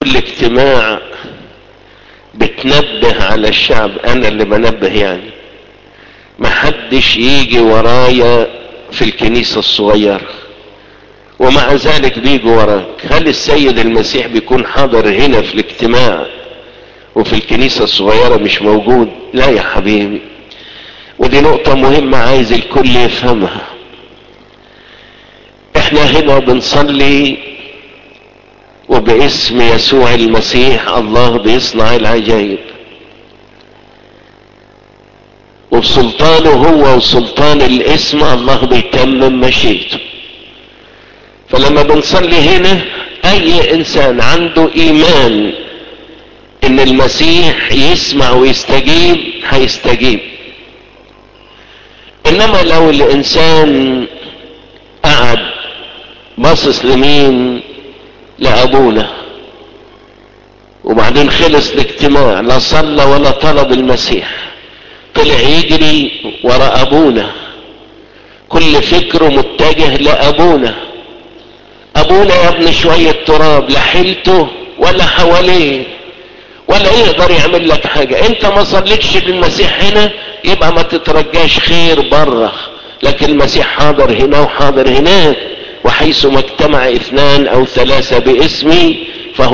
كل اجتماع بتنبه على الشعب انا اللي بنبه يعني محدش يجي ورايا في الكنيسة الصغيرة ومع ذلك بيجوا وراك هل السيد المسيح بيكون حاضر هنا في الاجتماع وفي الكنيسة الصغيرة مش موجود لا يا حبيبي ودي نقطة مهمة عايز الكل يفهمها احنا هنا بنصلي وباسم يسوع المسيح الله بيصنع العجائب وبسلطانه هو وسلطان الاسم الله بيتمم مشيئته فلما بنصلي هنا اي انسان عنده ايمان ان المسيح يسمع ويستجيب هيستجيب انما لو الانسان قعد باصص لمين لابونا وبعدين خلص الاجتماع لا صلى ولا طلب المسيح طلع يجري ورا ابونا كل فكره متجه لابونا ابونا يا ابن شوية تراب لا حيلته ولا حواليه ولا يقدر يعمل لك حاجة انت ما صليتش للمسيح هنا يبقى ما تترجاش خير بره لكن المسيح حاضر هنا وحاضر هناك وحيث ما اجتمع اثنان او ثلاثة باسمي فهو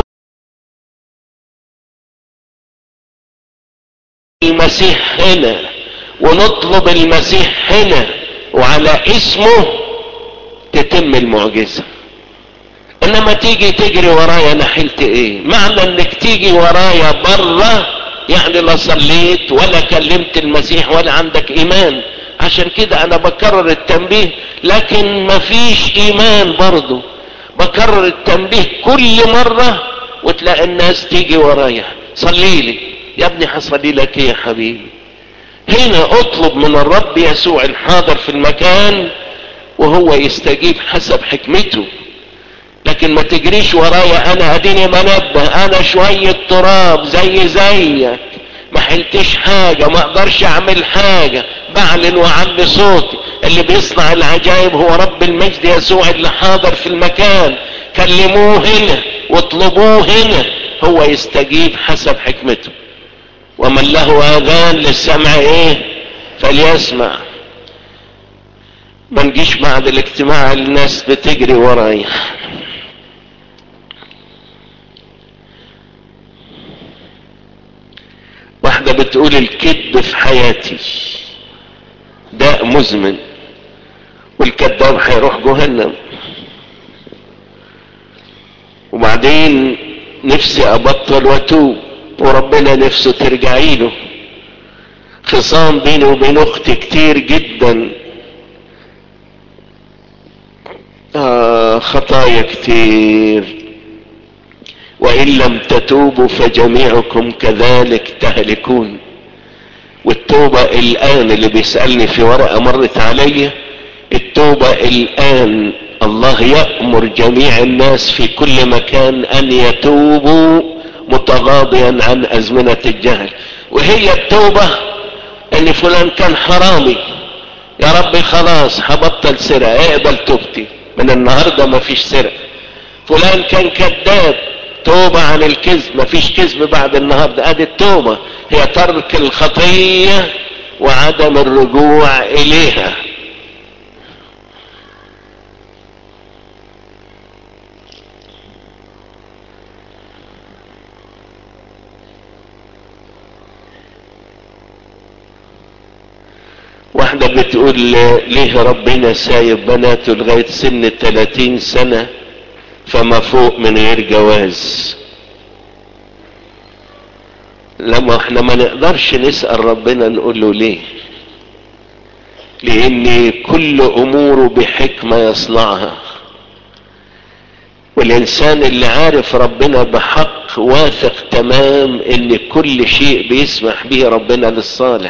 المسيح هنا ونطلب المسيح هنا وعلى اسمه تتم المعجزة انما تيجي تجري ورايا انا حلت ايه معنى انك تيجي ورايا بره يعني لا صليت ولا كلمت المسيح ولا عندك ايمان عشان كده انا بكرر التنبيه لكن مفيش ايمان برضه بكرر التنبيه كل مرة وتلاقي الناس تيجي ورايا صلي لي يا ابني هصلي لك ايه يا حبيبي هنا اطلب من الرب يسوع الحاضر في المكان وهو يستجيب حسب حكمته لكن ما تجريش ورايا انا اديني منبه انا شوية تراب زي زيك ما حلتش حاجة ما اقدرش اعمل حاجة بعلن وعلي صوتي اللي بيصنع العجائب هو رب المجد يسوع اللي حاضر في المكان كلموه هنا واطلبوه هنا هو يستجيب حسب حكمته ومن له اذان للسمع ايه فليسمع ما نجيش بعد الاجتماع الناس بتجري ورايا واحدة بتقول الكذب في حياتي داء مزمن والكذاب هيروح جهنم وبعدين نفسي ابطل واتوب وربنا نفسه ترجعي له خصام بيني وبين اختي كتير جدا آه خطايا كتير وان لم تتوبوا فجميعكم كذلك تهلكون والتوبة الان اللي بيسألني في ورقة مرت عليا التوبة الان الله يأمر جميع الناس في كل مكان ان يتوبوا متغاضيا عن ازمنة الجهل وهي التوبة ان فلان كان حرامي يا ربي خلاص هبطل سرقة اقبل توبتي من النهاردة مفيش سرقة فلان كان كذاب توبة عن الكذب مفيش كذب بعد النهاردة ادي التوبة هي ترك الخطية وعدم الرجوع اليها واحدة بتقول ليه ربنا سايب بناته لغاية سن 30 سنة فما فوق من غير جواز لما احنا ما نقدرش نسأل ربنا نقول له ليه لان كل اموره بحكمة يصنعها والانسان اللي عارف ربنا بحق واثق تمام ان كل شيء بيسمح به ربنا للصالح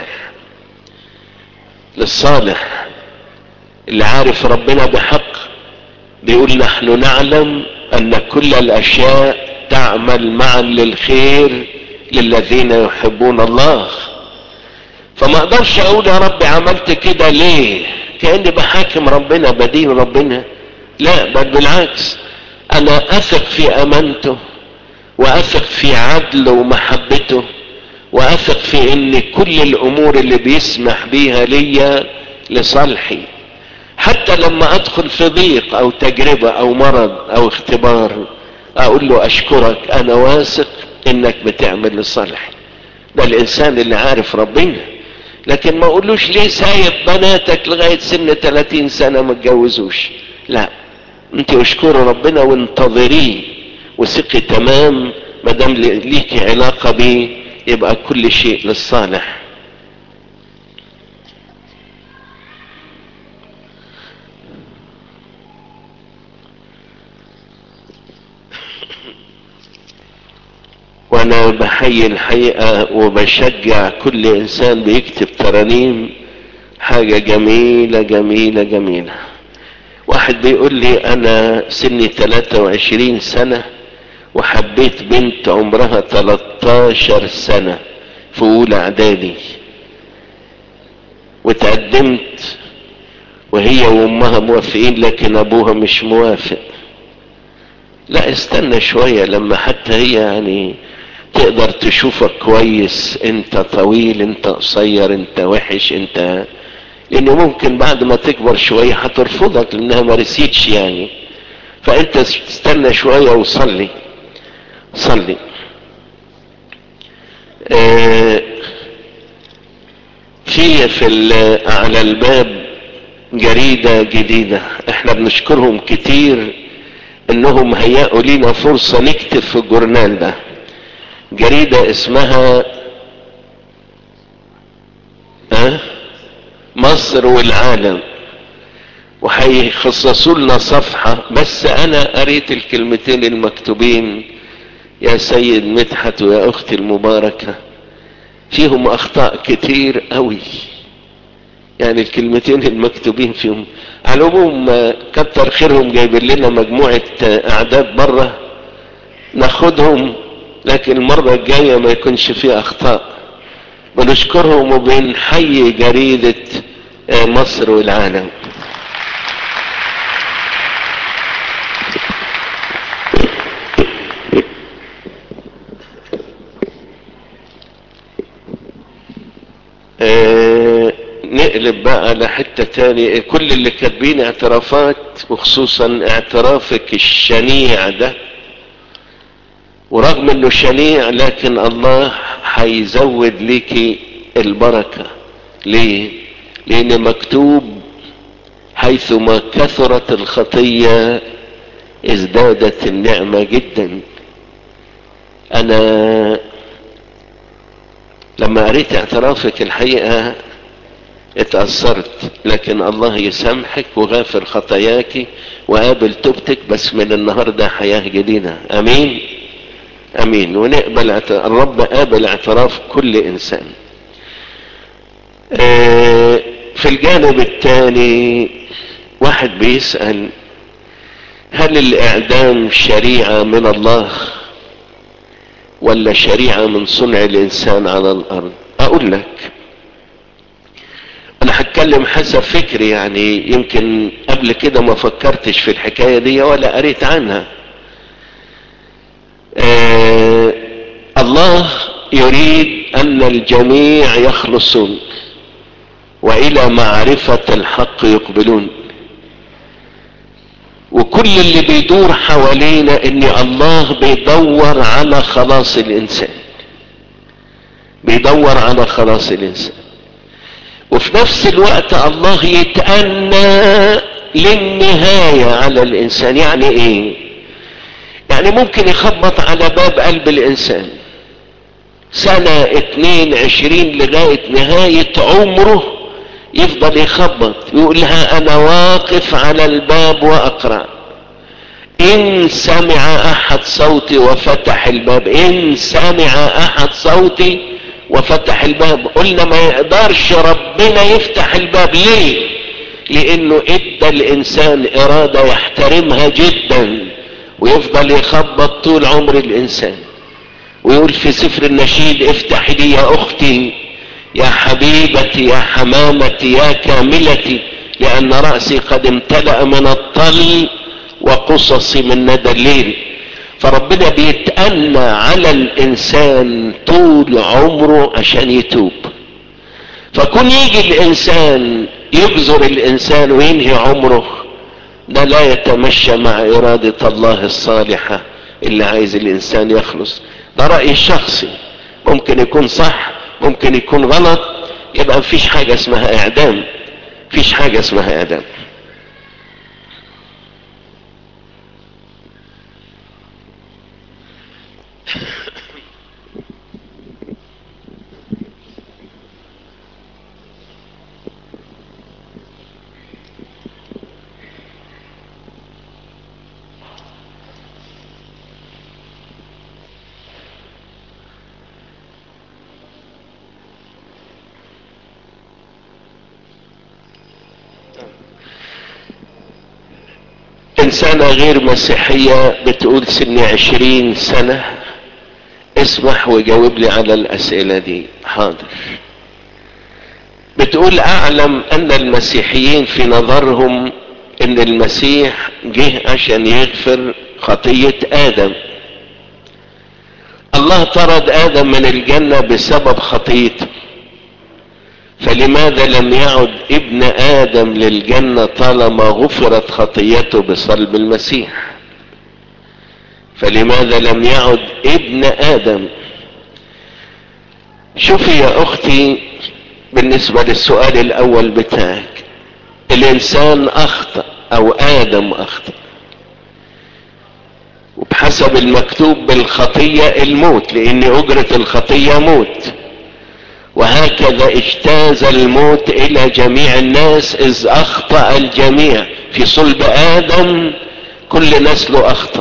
للصالح اللي عارف ربنا بحق بيقول نحن نعلم ان كل الاشياء تعمل معا للخير للذين يحبون الله فما اقدرش اقول يا رب عملت كده ليه كاني بحاكم ربنا بدين ربنا لا بل بالعكس انا اثق في امانته واثق في عدله ومحبته واثق في ان كل الامور اللي بيسمح بيها ليا لصالحي حتى لما ادخل في ضيق او تجربة او مرض او اختبار اقول له اشكرك انا واثق انك بتعمل لصالحي ده الانسان اللي عارف ربنا لكن ما اقولوش ليه سايب بناتك لغاية سن 30 سنة ما اتجوزوش لا انت اشكري ربنا وانتظريه وثقي تمام ما دام ليكي علاقة بيه يبقى كل شيء للصالح وانا بحيي الحقيقة وبشجع كل انسان بيكتب ترانيم حاجة جميلة جميلة جميلة واحد بيقول لي انا سني 23 سنة وحبيت بنت عمرها 13 سنة في اولى اعدادي وتقدمت وهي وامها موافقين لكن ابوها مش موافق لا استنى شوية لما حتى هي يعني تقدر تشوفك كويس انت طويل انت قصير انت وحش انت لانه ممكن بعد ما تكبر شوية هترفضك لانها ما رسيتش يعني فانت استنى شوية وصلي صلي اه في في على الباب جريدة جديدة احنا بنشكرهم كتير انهم هيأوا لينا فرصة نكتب في الجورنال ده جريدة اسمها أه؟ مصر والعالم وهيخصصوا لنا صفحة بس انا قريت الكلمتين المكتوبين يا سيد مدحت ويا اختي المباركة فيهم اخطاء كتير قوي يعني الكلمتين المكتوبين فيهم على العموم كتر خيرهم جايبين لنا مجموعة اعداد بره ناخدهم لكن المرة الجاية ما يكونش فيه اخطاء بنشكرهم وبنحيي جريدة مصر والعالم آه نقلب بقى لحتة تاني كل اللي كاتبين اعترافات وخصوصا اعترافك الشنيع ده ورغم انه شنيع لكن الله هيزود ليكي البركة ليه لان مكتوب حيثما كثرت الخطية ازدادت النعمة جدا انا لما قريت اعترافك الحقيقة اتأثرت لكن الله يسامحك وغافر خطاياك وقابل توبتك بس من النهاردة حياة جديدة امين امين ونقبل الرب قابل اعتراف كل انسان اه في الجانب الثاني واحد بيسأل هل الاعدام شريعة من الله ولا شريعة من صنع الانسان على الارض اقول لك انا هتكلم حسب فكري يعني يمكن قبل كده ما فكرتش في الحكاية دي ولا قريت عنها آه الله يريد ان الجميع يخلصون والى معرفة الحق يقبلون وكل اللي بيدور حوالينا ان الله بيدور على خلاص الانسان بيدور على خلاص الانسان وفي نفس الوقت الله يتأنى للنهاية على الانسان يعني ايه يعني ممكن يخبط على باب قلب الانسان سنة اتنين عشرين لغاية نهاية عمره يفضل يخبط يقولها انا واقف على الباب واقرأ ان سمع احد صوتي وفتح الباب ان سمع احد صوتي وفتح الباب قلنا ما يقدرش ربنا يفتح الباب ليه لانه ادى الانسان ارادة يحترمها جدا ويفضل يخبط طول عمر الانسان ويقول في سفر النشيد افتح لي يا اختي يا حبيبتي يا حمامتي يا كاملتي لان رأسي قد امتلأ من الطل وقصصي من ندى الليل فربنا بيتأنى على الانسان طول عمره عشان يتوب فكون يجي الانسان يجزر الانسان وينهي عمره ده لا يتمشى مع ارادة الله الصالحة اللي عايز الانسان يخلص ده رأيي الشخصي ممكن يكون صح ممكن يكون غلط يبقى مفيش حاجة اسمها اعدام مفيش حاجة اسمها اعدام انسانة غير مسيحية بتقول سني عشرين سنة اسمح وجاوب لي على الاسئلة دي حاضر بتقول اعلم ان المسيحيين في نظرهم ان المسيح جه عشان يغفر خطية ادم الله طرد ادم من الجنة بسبب خطيته فلماذا لم يعد ابن ادم للجنة طالما غفرت خطيته بصلب المسيح فلماذا لم يعد ابن ادم شوفي يا اختي بالنسبة للسؤال الاول بتاعك الانسان اخطأ او ادم اخطأ وبحسب المكتوب بالخطية الموت لان اجرة الخطية موت وهكذا اجتاز الموت الى جميع الناس اذ اخطأ الجميع في صلب ادم كل نسله اخطأ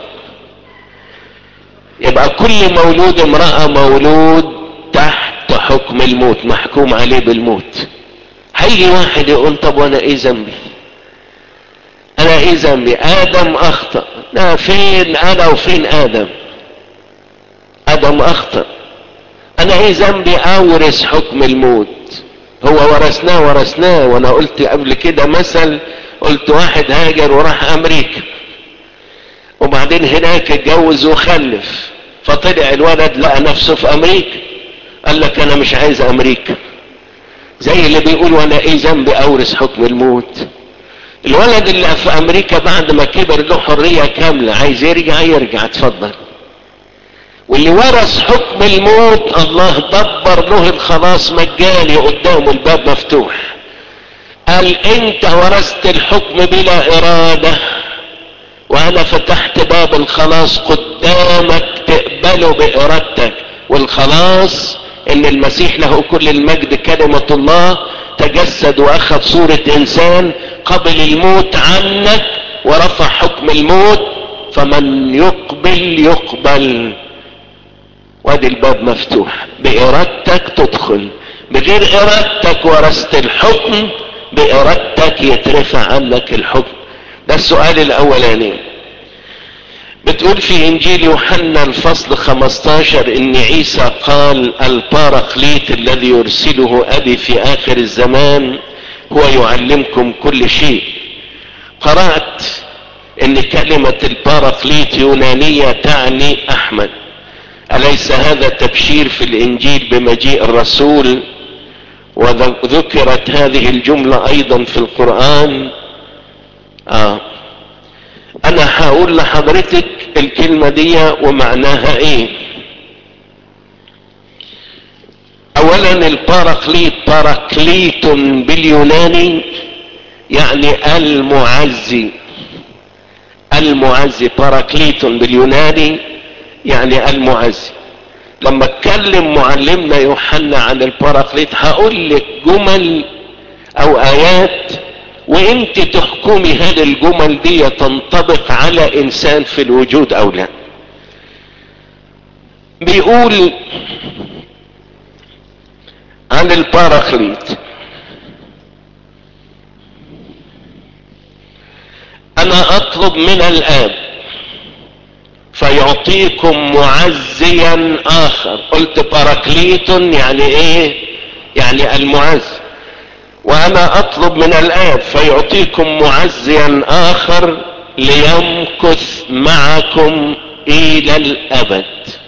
يبقى كل مولود امرأة مولود تحت حكم الموت محكوم عليه بالموت هيجي واحد يقول طب وانا ايه ذنبي انا ايه ذنبي ادم اخطأ لا فين انا وفين ادم ادم اخطأ انا ايه ذنبي اورث حكم الموت هو ورثناه ورثناه وانا قلت قبل كده مثل قلت واحد هاجر وراح امريكا وبعدين هناك اتجوز وخلف فطلع الولد لقى نفسه في امريكا قال لك انا مش عايز امريكا زي اللي بيقول وانا ايه ذنبي اورث حكم الموت الولد اللي في امريكا بعد ما كبر له حريه كامله عايز يرجع يرجع اتفضل واللي ورث حكم الموت الله دبر له الخلاص مجاني قدامه الباب مفتوح قال انت ورثت الحكم بلا اراده وانا فتحت باب الخلاص قدامك تقبله بارادتك والخلاص ان المسيح له كل المجد كلمة الله تجسد واخذ صورة انسان قبل الموت عنك ورفع حكم الموت فمن يقبل يقبل وادي الباب مفتوح بارادتك تدخل بغير ارادتك ورثت الحكم بارادتك يترفع عنك الحكم ده السؤال الاولاني بتقول في انجيل يوحنا الفصل 15 ان عيسى قال الباراكليت الذي يرسله ابي في اخر الزمان هو يعلمكم كل شيء قرأت ان كلمة الباراكليت يونانية تعني احمد اليس هذا تبشير في الانجيل بمجيء الرسول وذكرت هذه الجملة ايضا في القرآن آه. انا هقول لحضرتك الكلمة دي ومعناها ايه اولا الباراكليت باراكليت باليوناني يعني المعزي المعزي باراكليت باليوناني يعني المعزي لما اتكلم معلمنا يوحنا عن الباراكليت هقول لك جمل او ايات وانت تحكمي هل الجمل دي تنطبق على انسان في الوجود او لا بيقول عن الباراكليت انا اطلب من الاب فيعطيكم معزيا اخر قلت باراكليت يعني ايه يعني المعز وانا اطلب من الاب فيعطيكم معزيا اخر ليمكث معكم الى الابد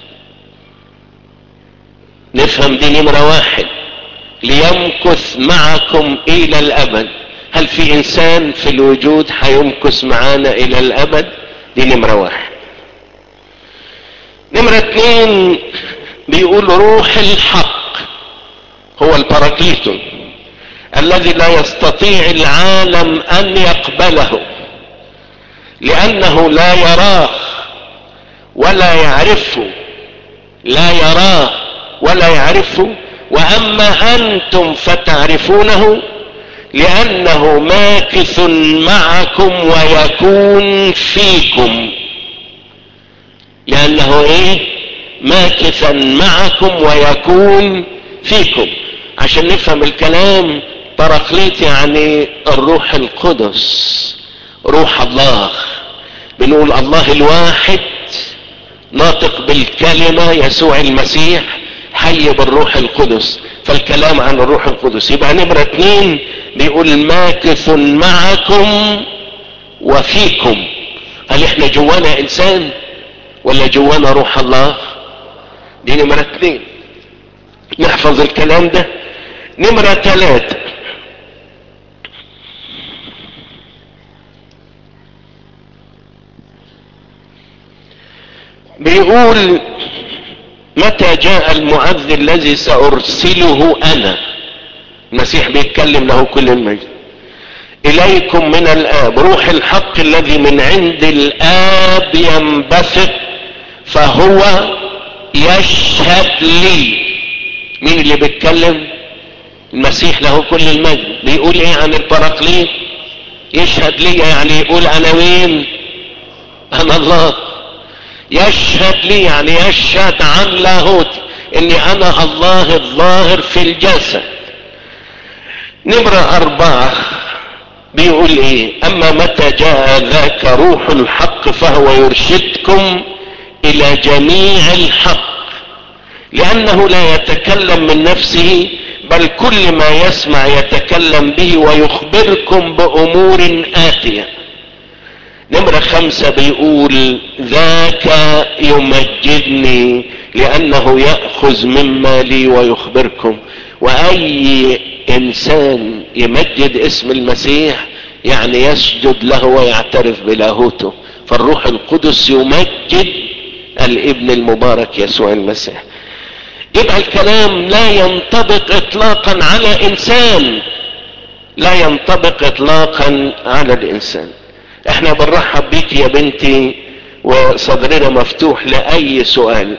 نفهم دي نمرة واحد ليمكث معكم الى الابد هل في انسان في الوجود هيمكث معانا الى الابد دي نمرة واحد نمرة اتنين بيقول روح الحق هو الباراكليتون الذي لا يستطيع العالم ان يقبله لانه لا يراه ولا يعرفه لا يراه ولا يعرفه واما انتم فتعرفونه لانه ماكث معكم ويكون فيكم لانه ايه ماكثا معكم ويكون فيكم عشان نفهم الكلام باراكليت يعني الروح القدس روح الله بنقول الله الواحد ناطق بالكلمة يسوع المسيح حي بالروح القدس فالكلام عن الروح القدس يبقى نمرة اتنين بيقول ماكث معكم وفيكم هل احنا جوانا انسان ولا جوانا روح الله دي نمرة اتنين نحفظ الكلام ده نمرة ثلاثة بيقول متى جاء المؤذن الذي سأرسله أنا المسيح بيتكلم له كل المجد إليكم من الآب روح الحق الذي من عند الآب ينبثق فهو يشهد لي مين اللي بيتكلم المسيح له كل المجد بيقول ايه عن البراكليت يشهد لي يعني يقول انا مين انا الله يشهد لي يعني يشهد عن لاهوتي اني انا الله الظاهر في الجسد نمرة اربعة بيقول ايه اما متى جاء ذاك روح الحق فهو يرشدكم الى جميع الحق لانه لا يتكلم من نفسه بل كل ما يسمع يتكلم به ويخبركم بامور اتيه نمرة خمسة بيقول ذاك يمجدني لأنه يأخذ مما لي ويخبركم وأي إنسان يمجد اسم المسيح يعني يسجد له ويعترف بلاهوته فالروح القدس يمجد الابن المبارك يسوع المسيح يبقى الكلام لا ينطبق اطلاقا على انسان لا ينطبق اطلاقا على الانسان احنا بنرحب بيك يا بنتي وصدرنا مفتوح لاي سؤال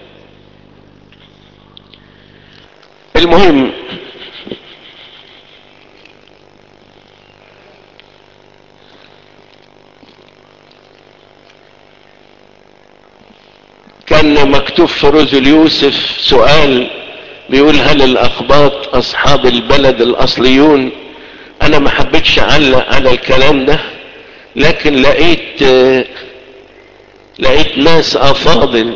المهم كان مكتوب في رجل يوسف سؤال بيقول هل الاقباط اصحاب البلد الاصليون انا ما حبيتش اعلق على الكلام ده لكن لقيت لقيت ناس افاضل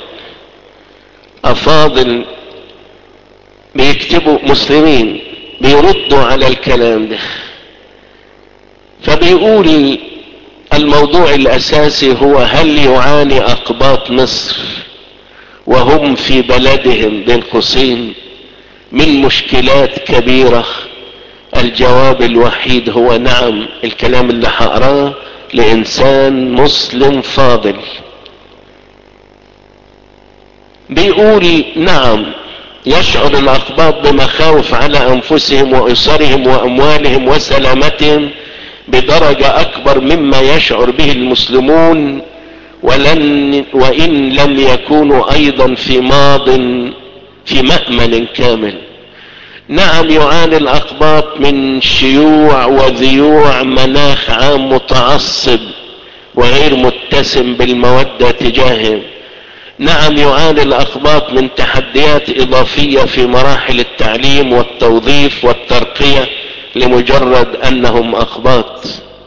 افاضل بيكتبوا مسلمين بيردوا على الكلام ده فبيقول الموضوع الاساسي هو هل يعاني اقباط مصر وهم في بلدهم بين قوسين من مشكلات كبيرة الجواب الوحيد هو نعم الكلام اللي هقراه لانسان مسلم فاضل بيقول نعم يشعر الاقباط بمخاوف على انفسهم واسرهم واموالهم وسلامتهم بدرجة اكبر مما يشعر به المسلمون ولن وان لم يكونوا ايضا في ماض في مأمن كامل نعم يعاني الاقباط من شيوع وذيوع مناخ عام متعصب وغير متسم بالمودة تجاههم نعم يعاني الاقباط من تحديات اضافية في مراحل التعليم والتوظيف والترقية لمجرد انهم اقباط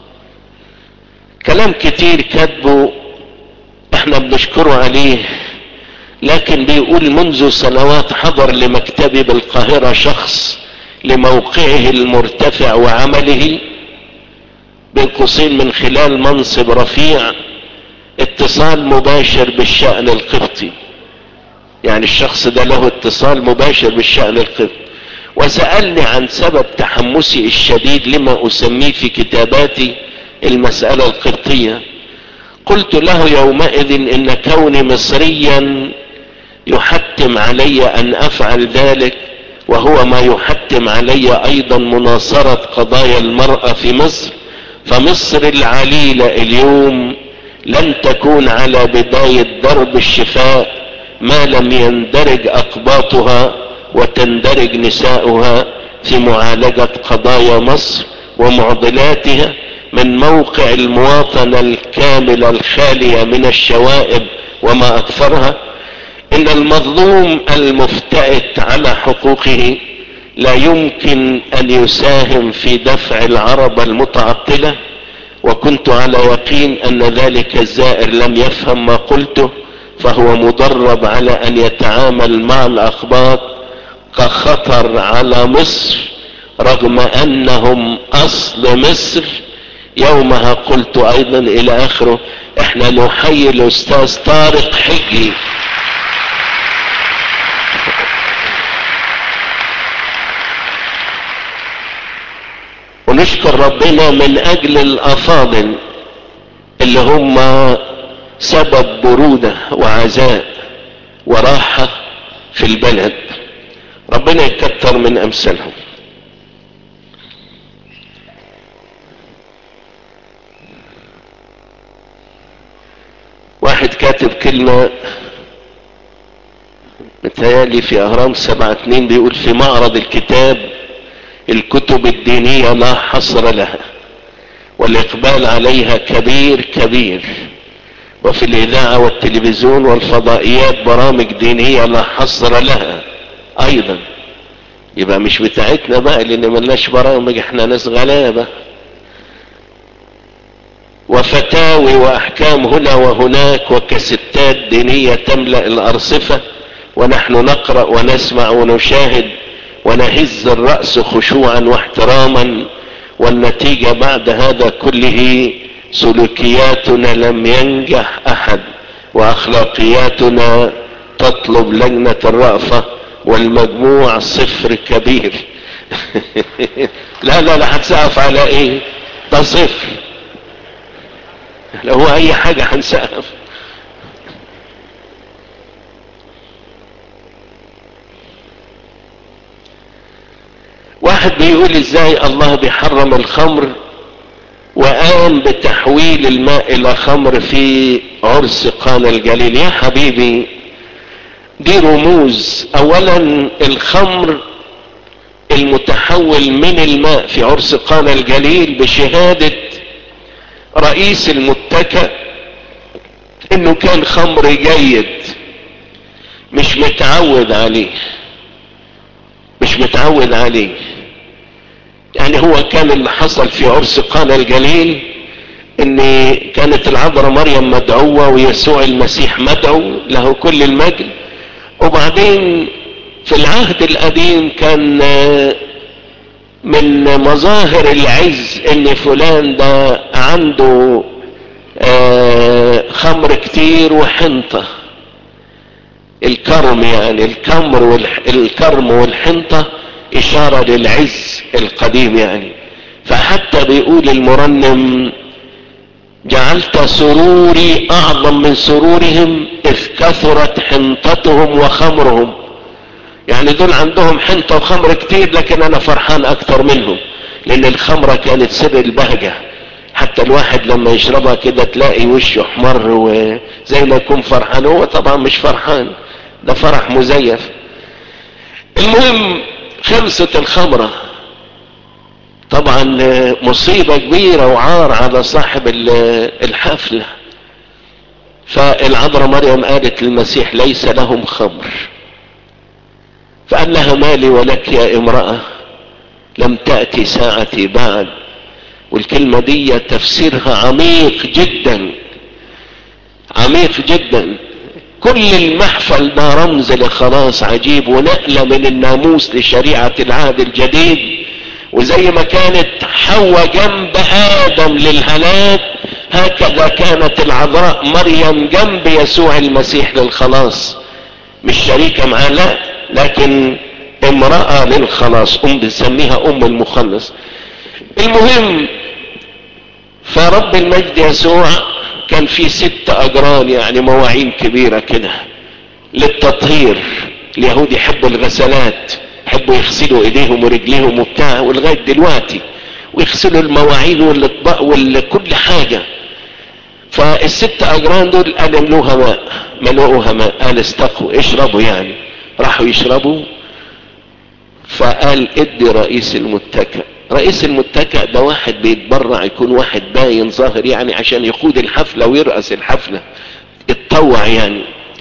كلام كتير كاتبه احنا بنشكره عليه لكن بيقول منذ سنوات حضر لمكتبي بالقاهرة شخص لموقعه المرتفع وعمله بين قوسين من خلال منصب رفيع اتصال مباشر بالشأن القبطي يعني الشخص ده له اتصال مباشر بالشأن القبطي وسألني عن سبب تحمسي الشديد لما أسميه في كتاباتي المسألة القبطية قلت له يومئذ إن كوني مصريا يحتم علي أن أفعل ذلك وهو ما يحتم علي أيضا مناصرة قضايا المرأة في مصر فمصر العليلة اليوم لن تكون على بداية درب الشفاء ما لم يندرج أقباطها وتندرج نساؤها في معالجة قضايا مصر ومعضلاتها من موقع المواطنة الكاملة الخالية من الشوائب وما أكثرها إن المظلوم المفتئت على حقوقه لا يمكن أن يساهم في دفع العرب المتعطلة وكنت على يقين أن ذلك الزائر لم يفهم ما قلته فهو مدرب على أن يتعامل مع الأخبار كخطر على مصر رغم أنهم أصل مصر يومها قلت أيضا إلى آخره احنا نحيي الأستاذ طارق حجي ونشكر ربنا من اجل الافاضل اللي هم سبب برودة وعزاء وراحة في البلد ربنا يكتر من امثالهم واحد كاتب كلمة متهيألي في اهرام سبعة اتنين بيقول في معرض الكتاب الكتب الدينية لا حصر لها والاقبال عليها كبير كبير وفي الاذاعة والتلفزيون والفضائيات برامج دينية لا حصر لها ايضا يبقى مش بتاعتنا بقى لان ملناش برامج احنا ناس غلابة وفتاوي واحكام هنا وهناك وكستات دينية تملأ الارصفة ونحن نقرأ ونسمع ونشاهد ونهز الرأس خشوعا واحتراما والنتيجة بعد هذا كله سلوكياتنا لم ينجح احد واخلاقياتنا تطلب لجنة الرأفة والمجموع صفر كبير لا لا لا هتسقف على ايه ده صفر لو هو اي حاجة هنسقف واحد بيقول ازاي الله بيحرم الخمر وقام بتحويل الماء الى خمر في عرس قانا الجليل يا حبيبي دي رموز اولا الخمر المتحول من الماء في عرس قانا الجليل بشهادة رئيس المتكأ انه كان خمر جيد مش متعود عليه مش متعود عليه يعني هو كان اللي حصل في عرس قانا الجليل ان كانت العذراء مريم مدعوة ويسوع المسيح مدعو له كل المجد وبعدين في العهد القديم كان من مظاهر العز ان فلان ده عنده خمر كتير وحنطة الكرم يعني الكمر والكرم والحنطة اشارة للعز القديم يعني فحتى بيقول المرنم جعلت سروري اعظم من سرورهم اذ كثرت حنطتهم وخمرهم يعني دول عندهم حنطة وخمر كتير لكن انا فرحان اكتر منهم لان الخمرة كانت سر البهجة حتى الواحد لما يشربها كده تلاقي وشه احمر وزي ما يكون فرحان هو طبعا مش فرحان ده فرح مزيف المهم خلصت الخمرة طبعا مصيبة كبيرة وعار على صاحب الحفلة فالعذراء مريم قالت للمسيح ليس لهم خمر فقال لها مالي ولك يا امرأة لم تأتي ساعتي بعد والكلمة دي تفسيرها عميق جدا عميق جدا كل المحفل ده رمز لخلاص عجيب ونقلة من الناموس لشريعة العهد الجديد وزي ما كانت حواء جنب ادم للهلاك هكذا كانت العذراء مريم جنب يسوع المسيح للخلاص مش شريكة معاه لا لكن امرأة للخلاص ام بنسميها ام المخلص المهم فرب المجد يسوع كان في ست اجران يعني مواعين كبيرة كده للتطهير اليهود يحبوا الغسلات يحبوا يغسلوا ايديهم ورجليهم وبتاع ولغاية دلوقتي ويغسلوا المواعين والاطباق وكل حاجة فالست اجران دول قللوها ماء ملؤوها ماء قال استقوا اشربوا يعني راحوا يشربوا فقال ادي رئيس المتكئ رئيس المتكئ ده واحد بيتبرع يكون واحد باين ظاهر يعني عشان يقود الحفلة ويرأس الحفلة اتطوع يعني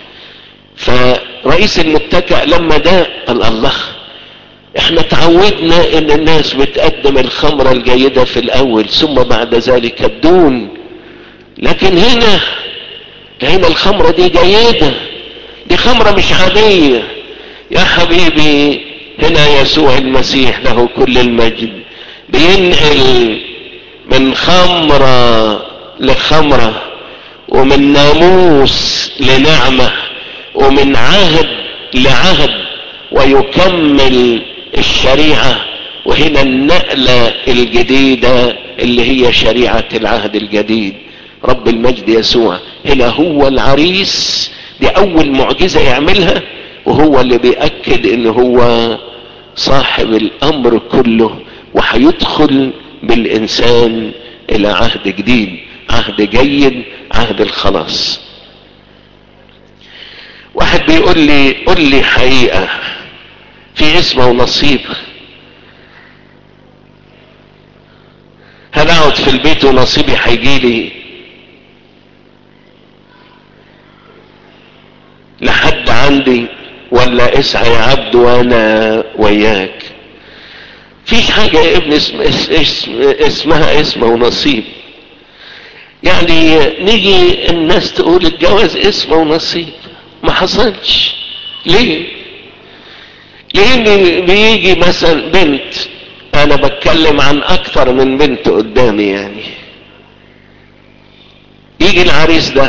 فرئيس المتكئ لما ده قال الله احنا تعودنا ان الناس بتقدم الخمرة الجيدة في الاول ثم بعد ذلك الدون لكن هنا هنا الخمرة دي جيدة دي خمرة مش عادية يا حبيبي هنا يسوع المسيح له كل المجد بينقل من خمرة لخمرة ومن ناموس لنعمة ومن عهد لعهد ويكمل الشريعة وهنا النقلة الجديدة اللي هي شريعة العهد الجديد رب المجد يسوع هنا هو العريس دي اول معجزة يعملها وهو اللي بيأكد ان هو صاحب الامر كله وهيدخل بالانسان الى عهد جديد عهد جيد عهد الخلاص واحد بيقول لي قل لي حقيقة في اسمه ونصيب هل اقعد في البيت ونصيبي هيجي لي لحد عندي ولا اسعى يا عبد وانا وياك فيش حاجة يا ابن اسم اسم اسمها اسم ونصيب يعني نيجي الناس تقول الجواز اسم ونصيب ما حصلش ليه لان بيجي مثلا بنت انا بتكلم عن اكتر من بنت قدامي يعني يجي العريس ده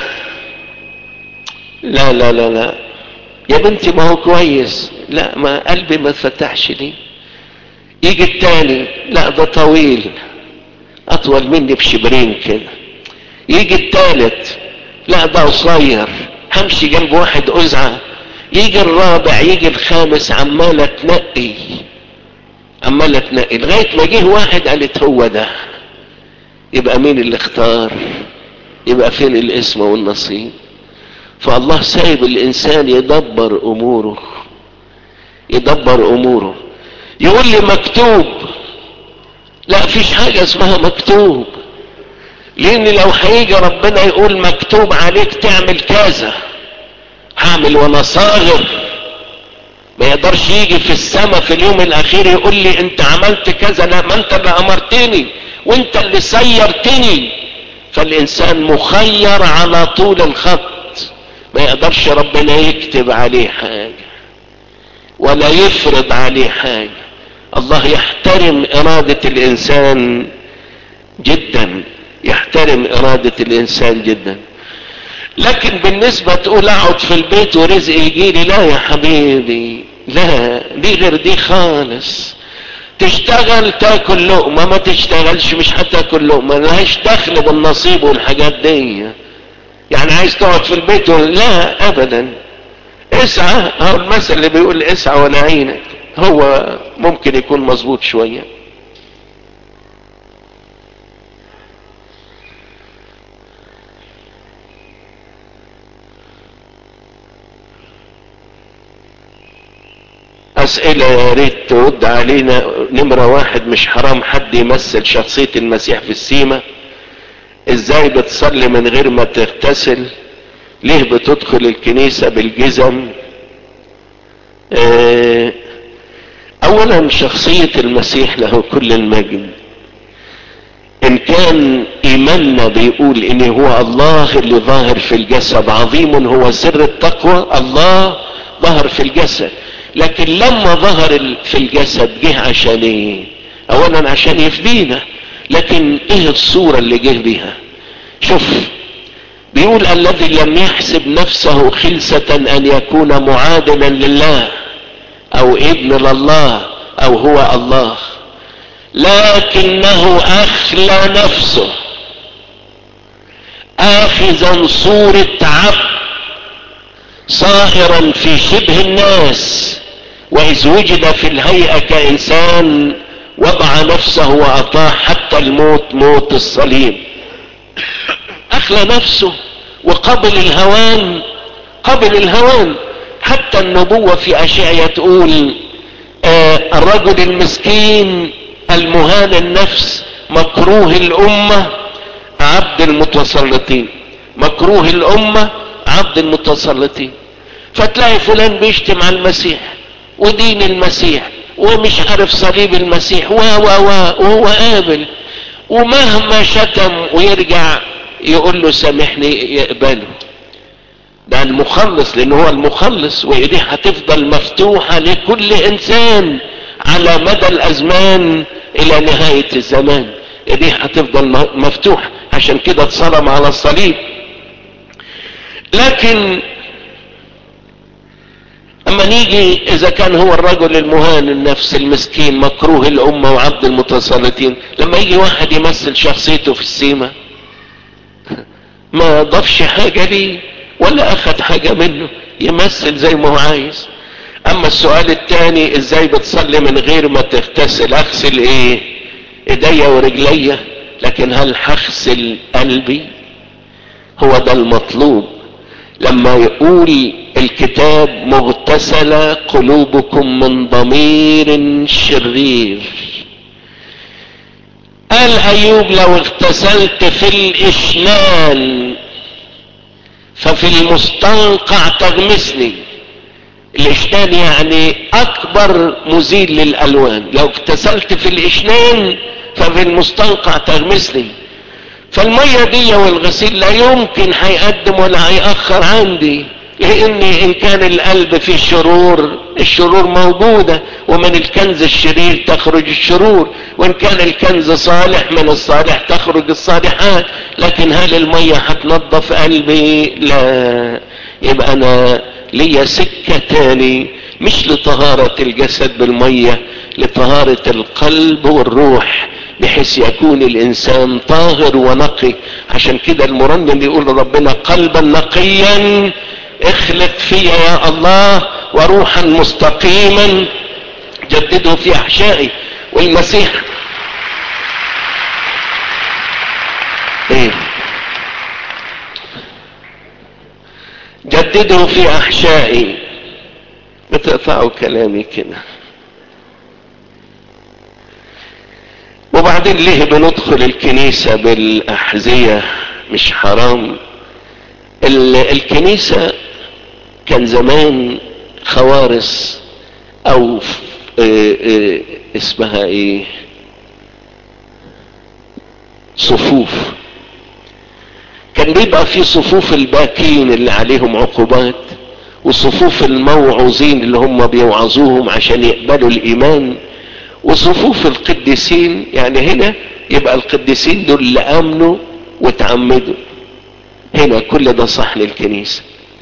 لا لا لا لا يا بنتي ما هو كويس لا ما قلبي ما اتفتحش ليه يجي التاني لا ده طويل اطول مني بشبرين كده يجي التالت لا ده قصير همشي جنب واحد ازعة يجي الرابع يجي الخامس عمالة تنقي عمالة تنقي لغاية ما جه واحد قالت هو ده يبقى مين اللي اختار يبقى فين الاسم والنصيب فالله سايب الانسان يدبر اموره يدبر اموره يقول لي مكتوب لا فيش حاجة اسمها مكتوب لان لو هيجي ربنا يقول مكتوب عليك تعمل كذا هعمل وانا صاغر ما يقدرش يجي في السماء في اليوم الاخير يقول لي انت عملت كذا لا ما انت اللي امرتني وانت اللي سيرتني فالانسان مخير على طول الخط ما يقدرش ربنا يكتب عليه حاجة ولا يفرض عليه حاجة الله يحترم ارادة الانسان جدا يحترم ارادة الانسان جدا لكن بالنسبة تقول اقعد في البيت ورزق يجيلي لا يا حبيبي لا دي غير دي خالص تشتغل تاكل لقمة ما تشتغلش مش هتاكل لقمة ملهاش دخل بالنصيب والحاجات دي يعني عايز تقعد في البيت لا ابدا اسعى هو المثل اللي بيقول اسعى ولا عينك هو ممكن يكون مظبوط شويه اسئلة يا ريت ترد علينا نمرة واحد مش حرام حد يمثل شخصية المسيح في السيمة ازاي بتصلي من غير ما تغتسل ليه بتدخل الكنيسة بالجزم اه اولا شخصية المسيح له كل المجد ان كان ايماننا بيقول ان هو الله اللي ظاهر في الجسد عظيم هو سر التقوى الله ظهر في الجسد لكن لما ظهر في الجسد جه عشان ايه اولا عشان يفدينا لكن ايه الصورة اللي جه بيها شوف بيقول الذي لم يحسب نفسه خلسة ان يكون معادلا لله او ابن لله او هو الله لكنه اخلى نفسه اخذا صورة عبد صائرا في شبه الناس واذ وجد في الهيئة كانسان وضع نفسه واطاع حتى الموت موت الصليب اخلى نفسه وقبل الهوان قبل الهوان حتى النبوة في اشعيا تقول آه الرجل المسكين المهان النفس مكروه الامة عبد المتسلطين مكروه الامة عبد المتسلطين فتلاقي فلان بيشتم على المسيح ودين المسيح ومش عارف صليب المسيح و و و وهو قابل ومهما شتم ويرجع يقول له سامحني يقبله ده المخلص لان هو المخلص وايديه هتفضل مفتوحة لكل انسان على مدى الازمان الى نهاية الزمان ايديه هتفضل مفتوحة عشان كده اتصرم على الصليب لكن اما نيجي اذا كان هو الرجل المهان النفس المسكين مكروه الامة وعبد المتسلطين لما يجي واحد يمثل شخصيته في السيمة ما ضافش حاجة ليه ولا اخد حاجة منه يمثل زي ما هو عايز اما السؤال التاني ازاي بتصلي من غير ما تغتسل اغسل ايه ايديا ورجليا لكن هل هغسل قلبي هو ده المطلوب لما يقول الكتاب مغتسلة قلوبكم من ضمير شرير قال ايوب لو اغتسلت في الاشنان ففي المستنقع تغمسني الاشنان يعني اكبر مزيل للالوان لو اغتسلت في الاشنان ففي المستنقع تغمسني فالمية دي والغسيل لا يمكن هيقدم ولا هيأخر عندي لان ان كان القلب فيه شرور الشرور موجودة ومن الكنز الشرير تخرج الشرور وان كان الكنز صالح من الصالح تخرج الصالحات لكن هل المية هتنظف قلبي لا يبقى انا ليا سكة تاني مش لطهارة الجسد بالمية لطهارة القلب والروح بحيث يكون الانسان طاهر ونقي عشان كده المرنم يقول ربنا قلبا نقيا اخلق فيا يا الله وروحا مستقيما جدده في احشائي والمسيح ايه جدده في احشائي بتقطعوا كلامي كده وبعدين ليه بندخل الكنيسة بالاحذية مش حرام الكنيسة كان زمان خوارس او اه اه اسمها ايه صفوف كان بيبقى في صفوف الباكين اللي عليهم عقوبات وصفوف الموعوظين اللي هم بيوعظوهم عشان يقبلوا الايمان وصفوف القديسين يعني هنا يبقى القديسين دول اللي امنوا وتعمدوا هنا كل ده صح للكنيسة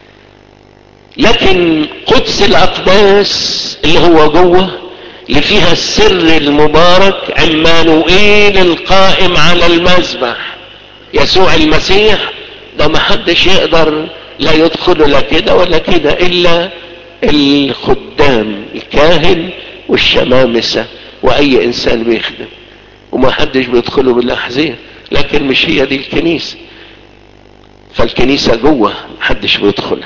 لكن قدس الاقداس اللي هو جوه اللي فيها السر المبارك عمانوئيل القائم على المذبح يسوع المسيح ده ما حدش يقدر لا يدخل لا كده ولا كده الا الخدام الكاهن والشمامسة واي انسان بيخدم وما حدش بيدخله بالاحذية لكن مش هي دي الكنيسة فالكنيسة جوه محدش بيدخلها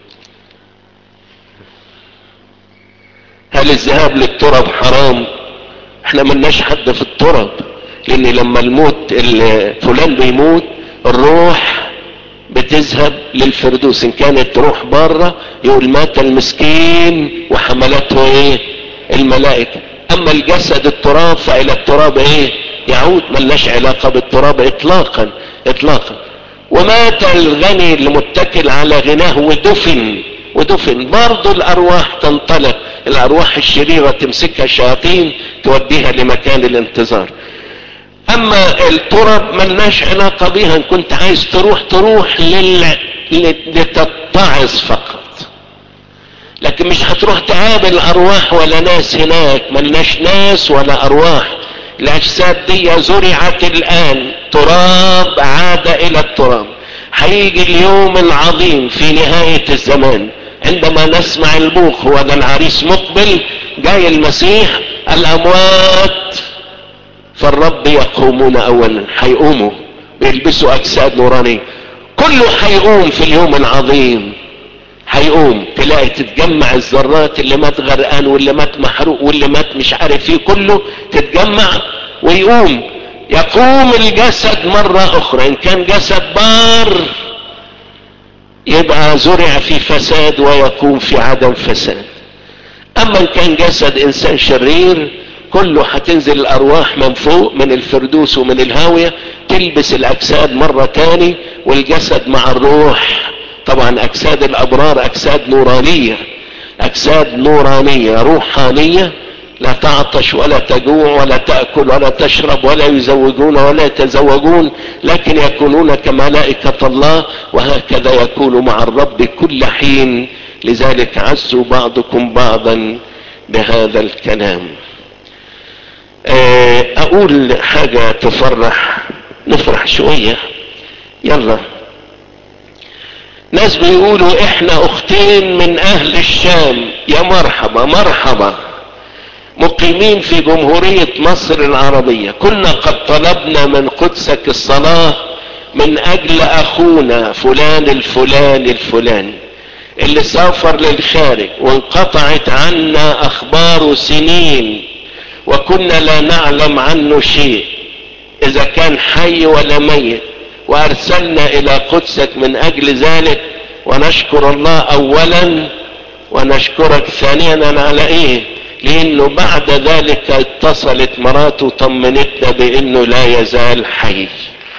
هل الذهاب للتراب حرام احنا ملناش حد في التراب لان لما الموت فلان بيموت الروح بتذهب للفردوس ان كانت روح بره يقول مات المسكين وحملته ايه الملائكة اما الجسد التراب فالى التراب ايه يعود ملناش علاقة بالتراب اطلاقا اطلاقا ومات الغني المتكل على غناه ودفن ودفن برضه الارواح تنطلق الارواح الشريرة تمسكها الشياطين توديها لمكان الانتظار اما التراب ملناش علاقة بيها ان كنت عايز تروح تروح لل... لتتعظ فقط لكن مش هتروح تقابل ارواح ولا ناس هناك ملناش ناس ولا ارواح الاجساد دي زرعت الان تراب عاد الى التراب هيجي اليوم العظيم في نهاية الزمان عندما نسمع البوق هو ده العريس مقبل جاي المسيح الاموات فالرب يقومون اولا هيقوموا بيلبسوا اجساد نورانية كله هيقوم في اليوم العظيم هيقوم تلاقي تتجمع الذرات اللي مات غرقان واللي مات محروق واللي مات مش عارف فيه كله تتجمع ويقوم يقوم الجسد مرة اخرى ان كان جسد بار يبقى زرع في فساد ويقوم في عدم فساد اما ان كان جسد انسان شرير كله هتنزل الارواح من فوق من الفردوس ومن الهاوية تلبس الاجساد مرة تاني والجسد مع الروح طبعا اجساد الابرار اجساد نورانية اجساد نورانية روحانية لا تعطش ولا تجوع ولا تأكل ولا تشرب ولا يزوجون ولا يتزوجون لكن يكونون كملائكة الله وهكذا يكون مع الرب كل حين لذلك عزوا بعضكم بعضا بهذا الكلام اقول حاجة تفرح نفرح شوية يلا ناس بيقولوا احنا اختين من اهل الشام يا مرحبا مرحبا مقيمين في جمهورية مصر العربية كنا قد طلبنا من قدسك الصلاة من اجل اخونا فلان الفلان الفلاني اللي سافر للخارج وانقطعت عنا اخباره سنين وكنا لا نعلم عنه شيء اذا كان حي ولا ميت وارسلنا الى قدسك من اجل ذلك ونشكر الله اولا ونشكرك ثانيا على ايه لانه بعد ذلك اتصلت مراته طمنتنا بانه لا يزال حي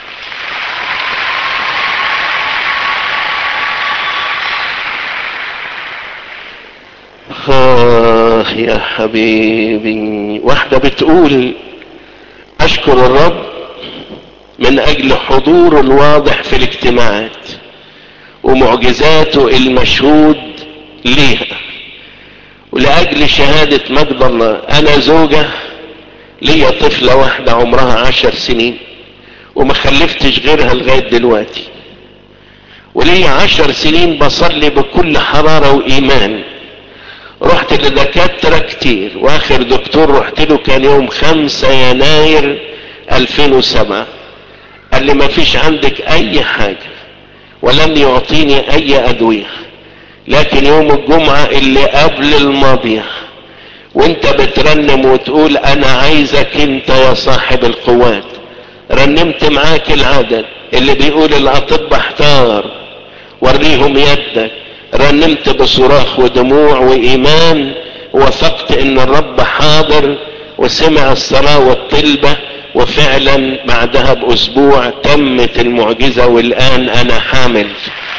آه يا حبيبي واحدة بتقول أشكر الرب من أجل حضوره الواضح في الاجتماعات ومعجزاته المشهود ليها ولأجل شهادة مجد الله أنا زوجة ليا طفلة واحدة عمرها عشر سنين وما خلفتش غيرها لغاية دلوقتي وليا عشر سنين بصلي بكل حرارة وإيمان رحت لدكاترة كتير واخر دكتور رحت له كان يوم خمسة يناير 2007 قال لي ما فيش عندك اي حاجة ولم يعطيني اي ادوية لكن يوم الجمعة اللي قبل الماضية وانت بترنم وتقول انا عايزك انت يا صاحب القوات رنمت معاك العدد اللي بيقول الاطباء احتار وريهم يدك رنمت بصراخ ودموع وايمان وثقت ان الرب حاضر وسمع الصلاة والطلبة وفعلا بعدها باسبوع تمت المعجزة والان انا حامل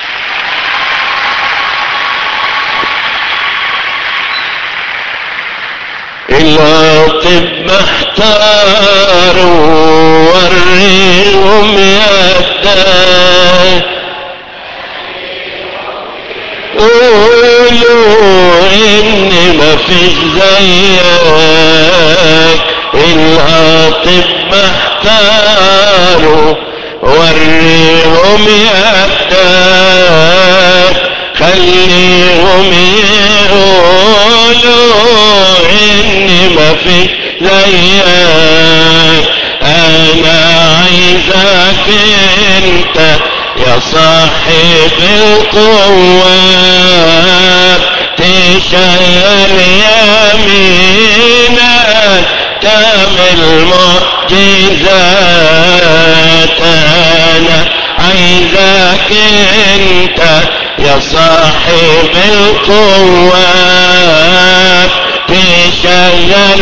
الاطب احتاروا وريهم يدك قولوا ان ما فيش زيك الاطب احتاروا وريهم يدك خليهم يقولوا ان ما فيش زيك انا عايزك انت يا صاحب القوة تشير يمينك تعمل معجزات انا عايزك انت يا صاحب القوة تشير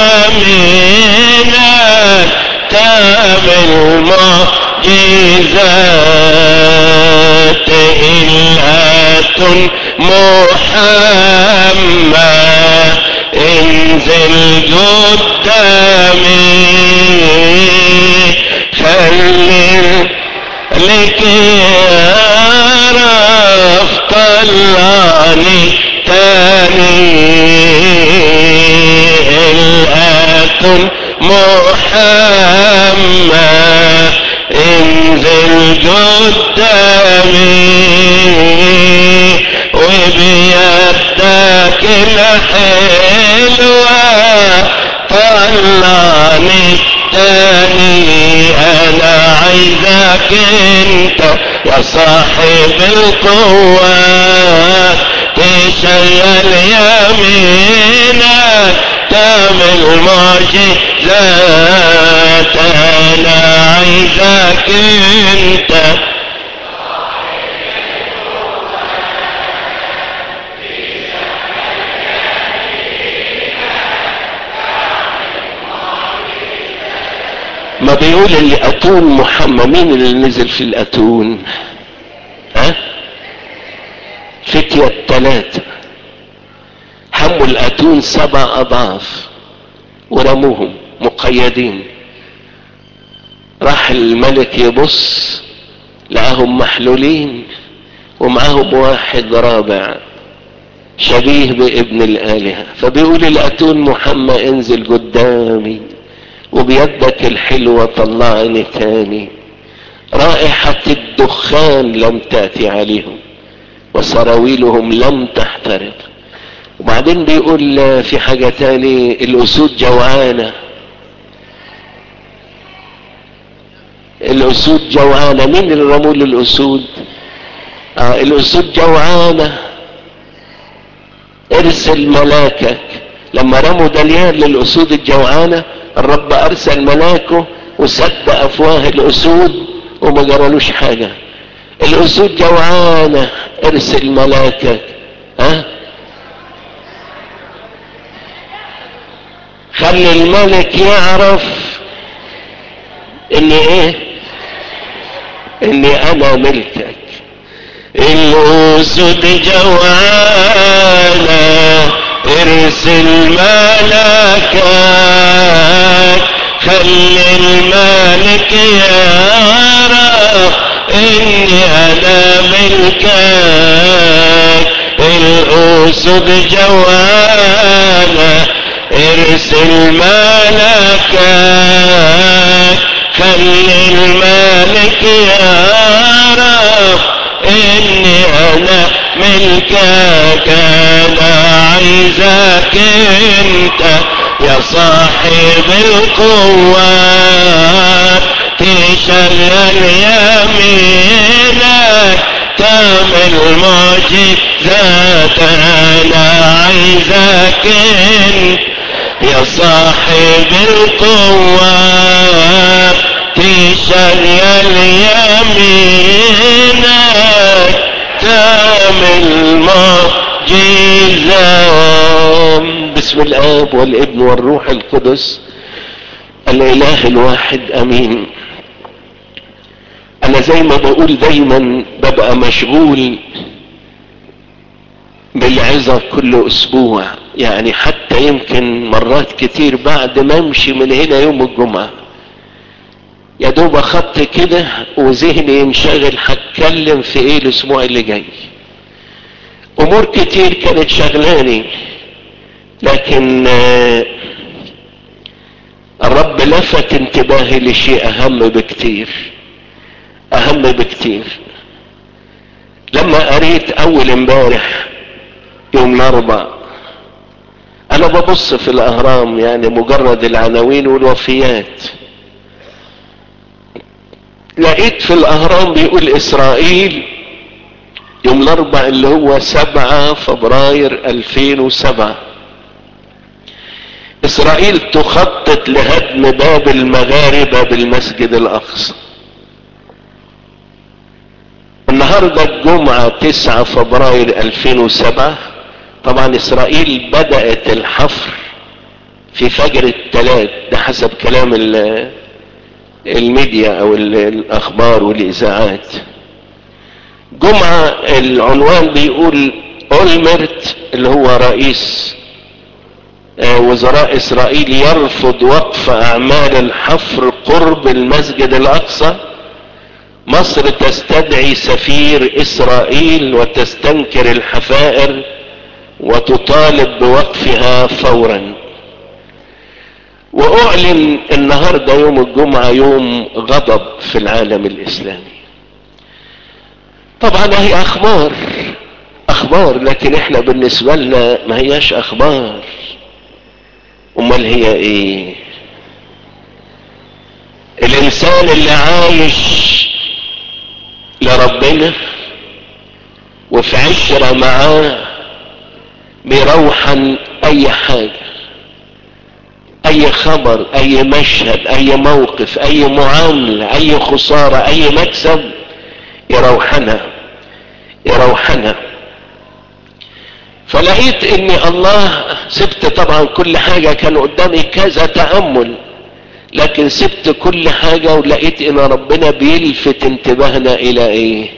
يمينك تعمل معجزات إلهة محمد انزل قدامي خلي لك يعرف طلعني تاني الأتون محمد انزل قدامي وبيدك الحلوة طلعني تاني انا عايزك انت يا صاحب القوة تشيل يمينك تعمل معجزات انا عايزك انت ما بيقول اللي اتون محمد مين اللي نزل في الاتون ها فتية التلاتة حموا الاتون سبع اضعاف ورموهم مقيدين راح الملك يبص لقاهم محلولين ومعاهم واحد رابع شبيه بابن الآلهة فبيقول الأتون محمد انزل قدامي وبيدك الحلوة طلعني تاني رائحة الدخان لم تأتي عليهم وسراويلهم لم تحترق وبعدين بيقول في حاجة تاني الأسود جوعانة الأسود جوعانة مين اللي رموا الأسود آه الأسود جوعانة ارسل ملاكك لما رموا دانيال للأسود الجوعانة الرب أرسل ملاكه وسد أفواه الأسود وما جرالوش حاجة الأسود جوعانة ارسل ملاكك ها خلي الملك يعرف ان ايه اني انا ملكك الاسود جوعانة ارسل ملكك خلي الملك يعرف اني انا ملكك الاسود جوانه ارسل ملكك خلي الملك يعرف اني انا ملكك انا عايزك انت يا صاحب القوة تشغل يمينك تعمل معجزات انا عايزك انت يا صاحب القوة تشغل يمينك تعمل معجزات بسم الاب والابن والروح القدس الاله الواحد امين انا زي ما بقول دايما ببقى مشغول بالعظة كل اسبوع يعني حتى يمكن مرات كتير بعد ما امشي من هنا يوم الجمعة يا دوب اخط كده وذهني ينشغل هتكلم في ايه الاسبوع اللي جاي امور كتير كانت شغلاني لكن الرب لفت انتباهي لشيء اهم بكتير اهم بكتير لما قريت اول امبارح يوم الاربع انا ببص في الاهرام يعني مجرد العناوين والوفيات لقيت في الاهرام بيقول اسرائيل يوم الاربع اللي هو سبعة فبراير 2007 اسرائيل تخطط لهدم باب المغاربة بالمسجد الاقصى النهاردة الجمعة 9 فبراير 2007 طبعا اسرائيل بدأت الحفر في فجر الثلاث ده حسب كلام الميديا او الاخبار والاذاعات جمعة العنوان بيقول اولمرت اللي هو رئيس وزراء اسرائيل يرفض وقف اعمال الحفر قرب المسجد الاقصى مصر تستدعي سفير اسرائيل وتستنكر الحفائر وتطالب بوقفها فورا واعلن النهارده يوم الجمعه يوم غضب في العالم الاسلامي طبعا هي اخبار اخبار لكن احنا بالنسبه لنا ما هياش اخبار امال هي ايه الانسان اللي عايش لربنا وفي عشرة معاه بيروحن اي حاجة اي خبر اي مشهد اي موقف اي معاملة اي خسارة اي مكسب يروحنها يروحنها فلقيت ان الله سبت طبعا كل حاجة كان قدامي كذا تأمل لكن سبت كل حاجة ولقيت ان ربنا بيلفت انتباهنا الى ايه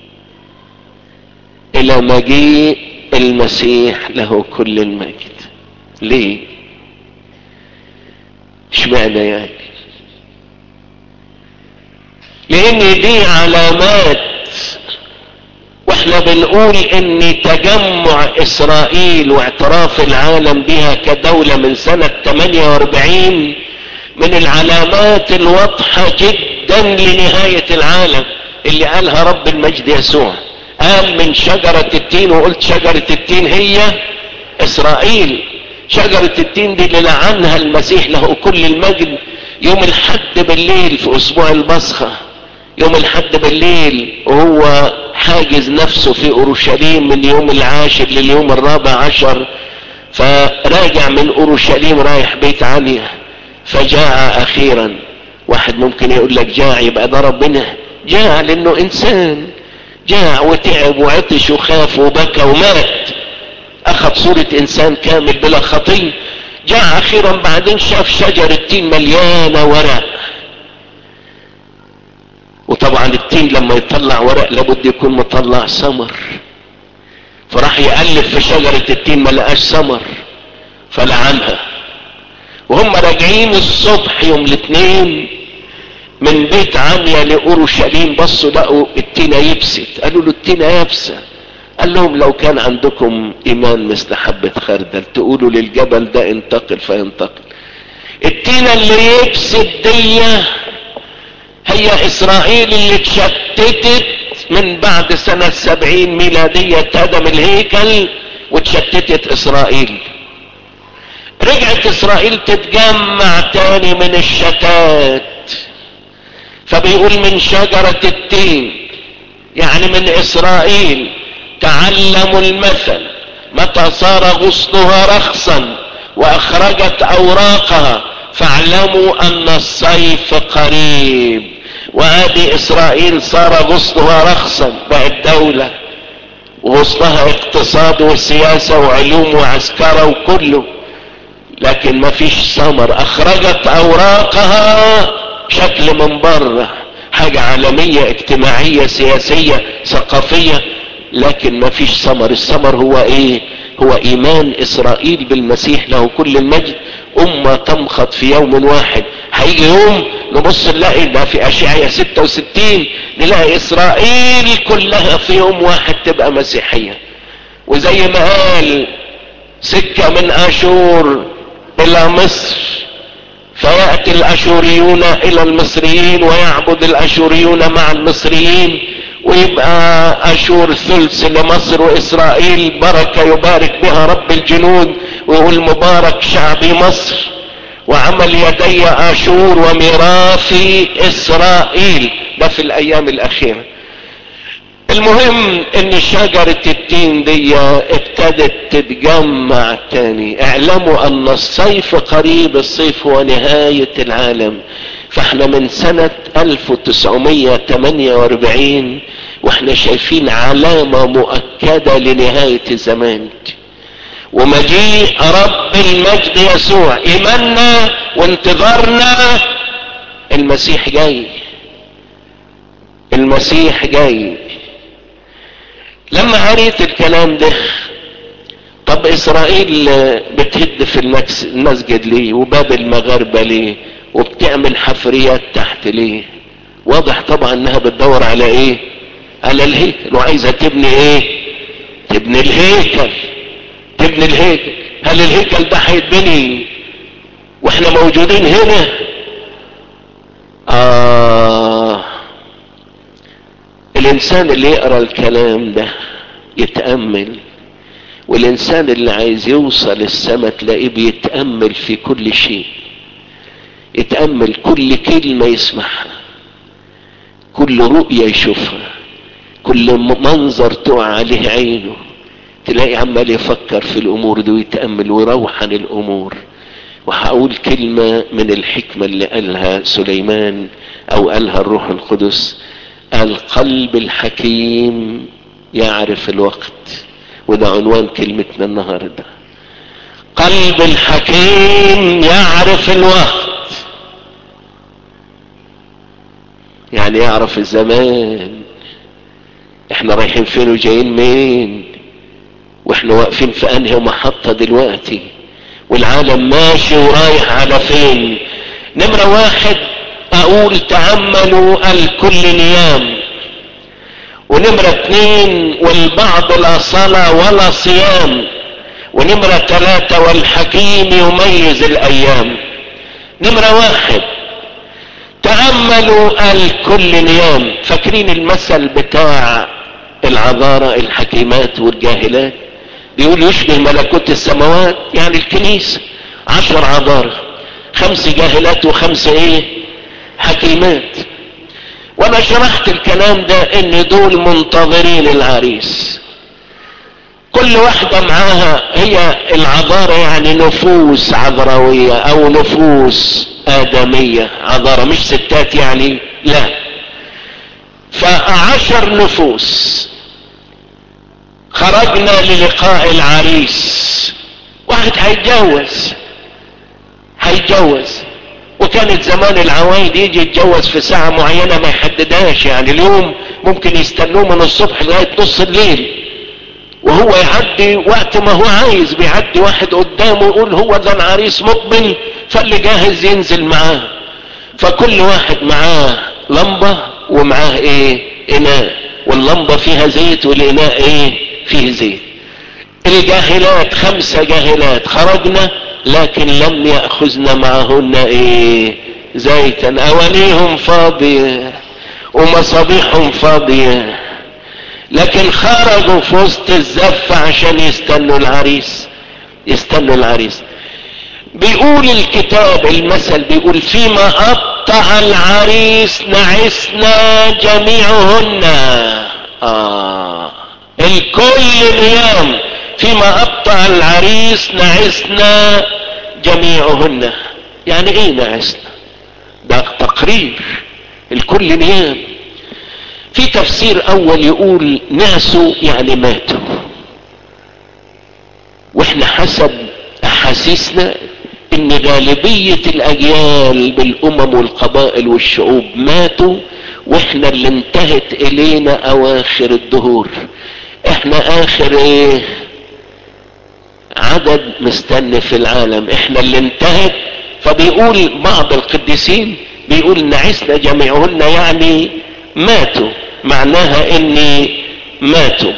الى مجيء المسيح له كل المجد ليه اشمعنى يعني لان دي علامات واحنا بنقول ان تجمع اسرائيل واعتراف العالم بها كدولة من سنة 48 من العلامات الواضحة جدا لنهاية العالم اللي قالها رب المجد يسوع قال من شجرة التين وقلت شجرة التين هي اسرائيل شجرة التين دي اللي لعنها المسيح له كل المجد يوم الحد بالليل في اسبوع البصخة يوم الحد بالليل وهو حاجز نفسه في اورشليم من يوم العاشر لليوم الرابع عشر فراجع من اورشليم رايح بيت عليا فجاع اخيرا واحد ممكن يقول لك جاع يبقى ده ربنا جاع لانه انسان جاع وتعب وعطش وخاف وبكى ومات اخذ صورة انسان كامل بلا خطية جاء اخيرا بعدين شاف شجر التين مليانة ورق وطبعا التين لما يطلع ورق لابد يكون مطلع ثمر فراح يقلب في شجرة التين ما لقاش ثمر فلعنها وهم راجعين الصبح يوم الاثنين من بيت عمية لأورشليم بصوا لقوا التينة يبست قالوا له التينة يابسة قال لهم لو كان عندكم ايمان مثل حبة خردل تقولوا للجبل ده انتقل فينتقل التينة اللي يبست دي هي اسرائيل اللي اتشتتت من بعد سنة سبعين ميلادية اتهدم الهيكل واتشتتت اسرائيل رجعت اسرائيل تتجمع تاني من الشتات فبيقول من شجرة التين يعني من اسرائيل تعلموا المثل متى صار غصنها رخصا واخرجت اوراقها فاعلموا ان الصيف قريب وادي اسرائيل صار غصنها رخصا بقت دولة وغصنها اقتصاد وسياسة وعلوم وعسكرة وكله لكن ما فيش ثمر اخرجت اوراقها شكل من بره حاجة عالمية اجتماعية سياسية ثقافية لكن ما فيش ثمر الثمر هو ايه هو ايمان اسرائيل بالمسيح له كل المجد امة تمخض في يوم واحد هيجي يوم نبص نلاقي ده في اشعياء 66 نلاقي اسرائيل كلها في يوم واحد تبقى مسيحية وزي ما قال سكة من اشور الى مصر فيأتي الاشوريون الى المصريين ويعبد الاشوريون مع المصريين ويبقى اشور ثلث لمصر واسرائيل بركة يبارك بها رب الجنود ويقول مبارك شعبي مصر وعمل يدي اشور وميراثي اسرائيل ده في الايام الاخيرة المهم ان شجرة التين دي ابتدت تتجمع تاني اعلموا ان الصيف قريب الصيف هو نهاية العالم فاحنا من سنة 1948 واحنا شايفين علامة مؤكدة لنهاية الزمان ومجيء رب المجد يسوع ايماننا وانتظارنا المسيح جاي المسيح جاي لما قريت الكلام ده طب اسرائيل بتهد في المسجد ليه وباب المغاربة ليه وبتعمل حفريات تحت ليه واضح طبعا انها بتدور على ايه على الهيكل وعايزة تبني ايه تبني الهيكل تبني الهيكل هل الهيكل ده هيتبني واحنا موجودين هنا آه الانسان اللي يقرا الكلام ده يتامل والانسان اللي عايز يوصل السما تلاقيه بيتامل في كل شيء يتامل كل كلمه يسمعها كل رؤيه يشوفها كل منظر تقع عليه عينه تلاقي عمال يفكر في الامور دي ويتامل ويروح عن الامور وهقول كلمه من الحكمه اللي قالها سليمان او قالها الروح القدس القلب الحكيم يعرف الوقت وده عنوان كلمتنا النهارده قلب الحكيم يعرف الوقت يعني يعرف الزمان احنا رايحين فين وجايين منين واحنا واقفين في انهي محطة دلوقتي والعالم ماشي ورايح على فين نمرة واحد اقول تأملوا الكل نيام ونمرة اتنين والبعض لا صلاة ولا صيام ونمرة ثلاثة والحكيم يميز الايام نمرة واحد تأملوا الكل نيام فاكرين المثل بتاع العذارى الحكيمات والجاهلات بيقول يشبه ملكوت السماوات يعني الكنيسة عشر عذارى خمس جاهلات وخمس ايه حكيمات وانا شرحت الكلام ده ان دول منتظرين العريس كل واحدة معاها هي العذارى يعني نفوس عذراوية او نفوس ادمية عذارى مش ستات يعني لا فعشر نفوس خرجنا للقاء العريس واحد هيتجوز هيتجوز وكانت زمان العوايد يجي يتجوز في ساعة معينة ما يحددهاش يعني اليوم ممكن يستنوه من الصبح لغاية نص الليل وهو يعدي وقت ما هو عايز بيعدي واحد قدامه يقول هو ده العريس مقبل فاللي جاهز ينزل معاه فكل واحد معاه لمبة ومعاه ايه اناء واللمبة فيها زيت والاناء ايه فيه زيت الجاهلات خمسة جاهلات خرجنا لكن لم يأخذن معهن ايه زيتا اوانيهم فاضية ومصابيحهم فاضية لكن خرجوا في وسط الزفة عشان يستنوا العريس يستنوا العريس بيقول الكتاب المثل بيقول فيما ابطأ العريس نعسنا جميعهن آه الكل نيام فيما ابطأ العريس نعسنا جميعهن يعني ايه نعسنا ده تقرير الكل نيام في تفسير اول يقول نعسوا يعني ماتوا واحنا حسب احاسيسنا ان غالبية الاجيال بالامم والقبائل والشعوب ماتوا واحنا اللي انتهت الينا اواخر الدهور احنا اخر ايه عدد مستني في العالم احنا اللي انتهت فبيقول بعض القديسين بيقول نعسنا جميعهن يعني ماتوا معناها اني ماتوا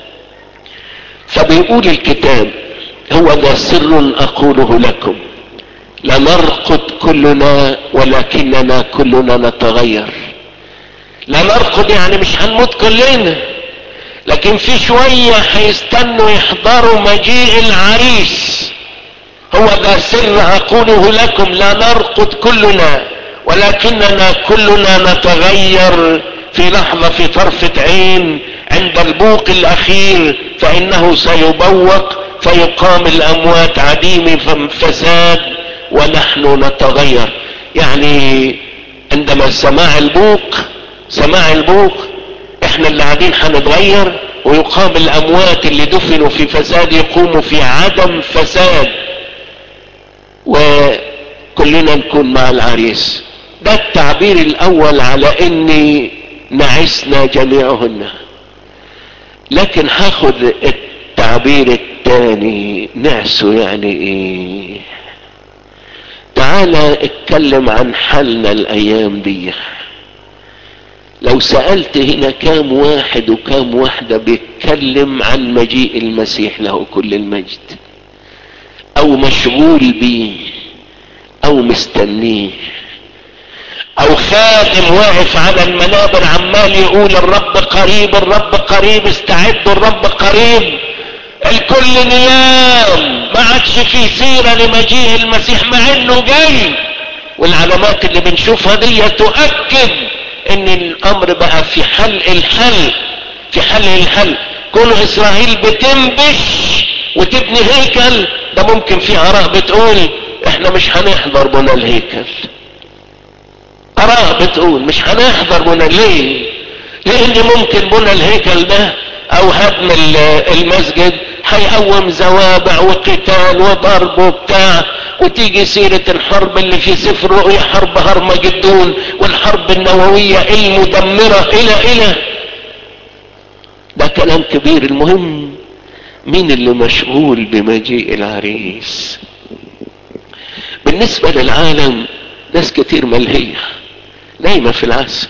فبيقول الكتاب هو ده سر اقوله لكم لنرقد كلنا ولكننا كلنا نتغير لا نرقد يعني مش هنموت كلنا لكن في شوية هيستنوا يحضروا مجيء العريس هو ده سر اقوله لكم لا نرقد كلنا ولكننا كلنا نتغير في لحظة في طرفة عين عند البوق الاخير فانه سيبوق فيقام الاموات عديم فساد ونحن نتغير يعني عندما سماع البوق سماع البوق احنا اللي قاعدين هنتغير ويقام الاموات اللي دفنوا في فساد يقوموا في عدم فساد وكلنا نكون مع العريس ده التعبير الاول على اني نعسنا جميعهن لكن هاخد التعبير التاني نعسه يعني ايه تعالى اتكلم عن حالنا الايام دي لو سألت هنا كام واحد وكام واحدة بيتكلم عن مجيء المسيح له كل المجد او مشغول بيه او مستنيه او خادم واقف على المنابر عمال يقول الرب قريب الرب قريب استعدوا الرب قريب الكل نيام ما عادش في سيرة لمجيء المسيح مع انه جاي والعلامات اللي بنشوفها دي تؤكد ان الامر بقى في حل الحل في حل الحل كل اسرائيل بتنبش وتبني هيكل ده ممكن في اراء بتقول احنا مش هنحضر بنا الهيكل اراء بتقول مش هنحضر بنا ليه لان ممكن بنا الهيكل ده او هدم المسجد هيقوم زوابع وقتال وضرب وبتاع وتيجي سيرة الحرب اللي في سفر رؤيا حرب هرمجدون والحرب النووية المدمرة الى الى ده كلام كبير المهم مين اللي مشغول بمجيء العريس بالنسبة للعالم ناس كتير ملهية نايمة في العسل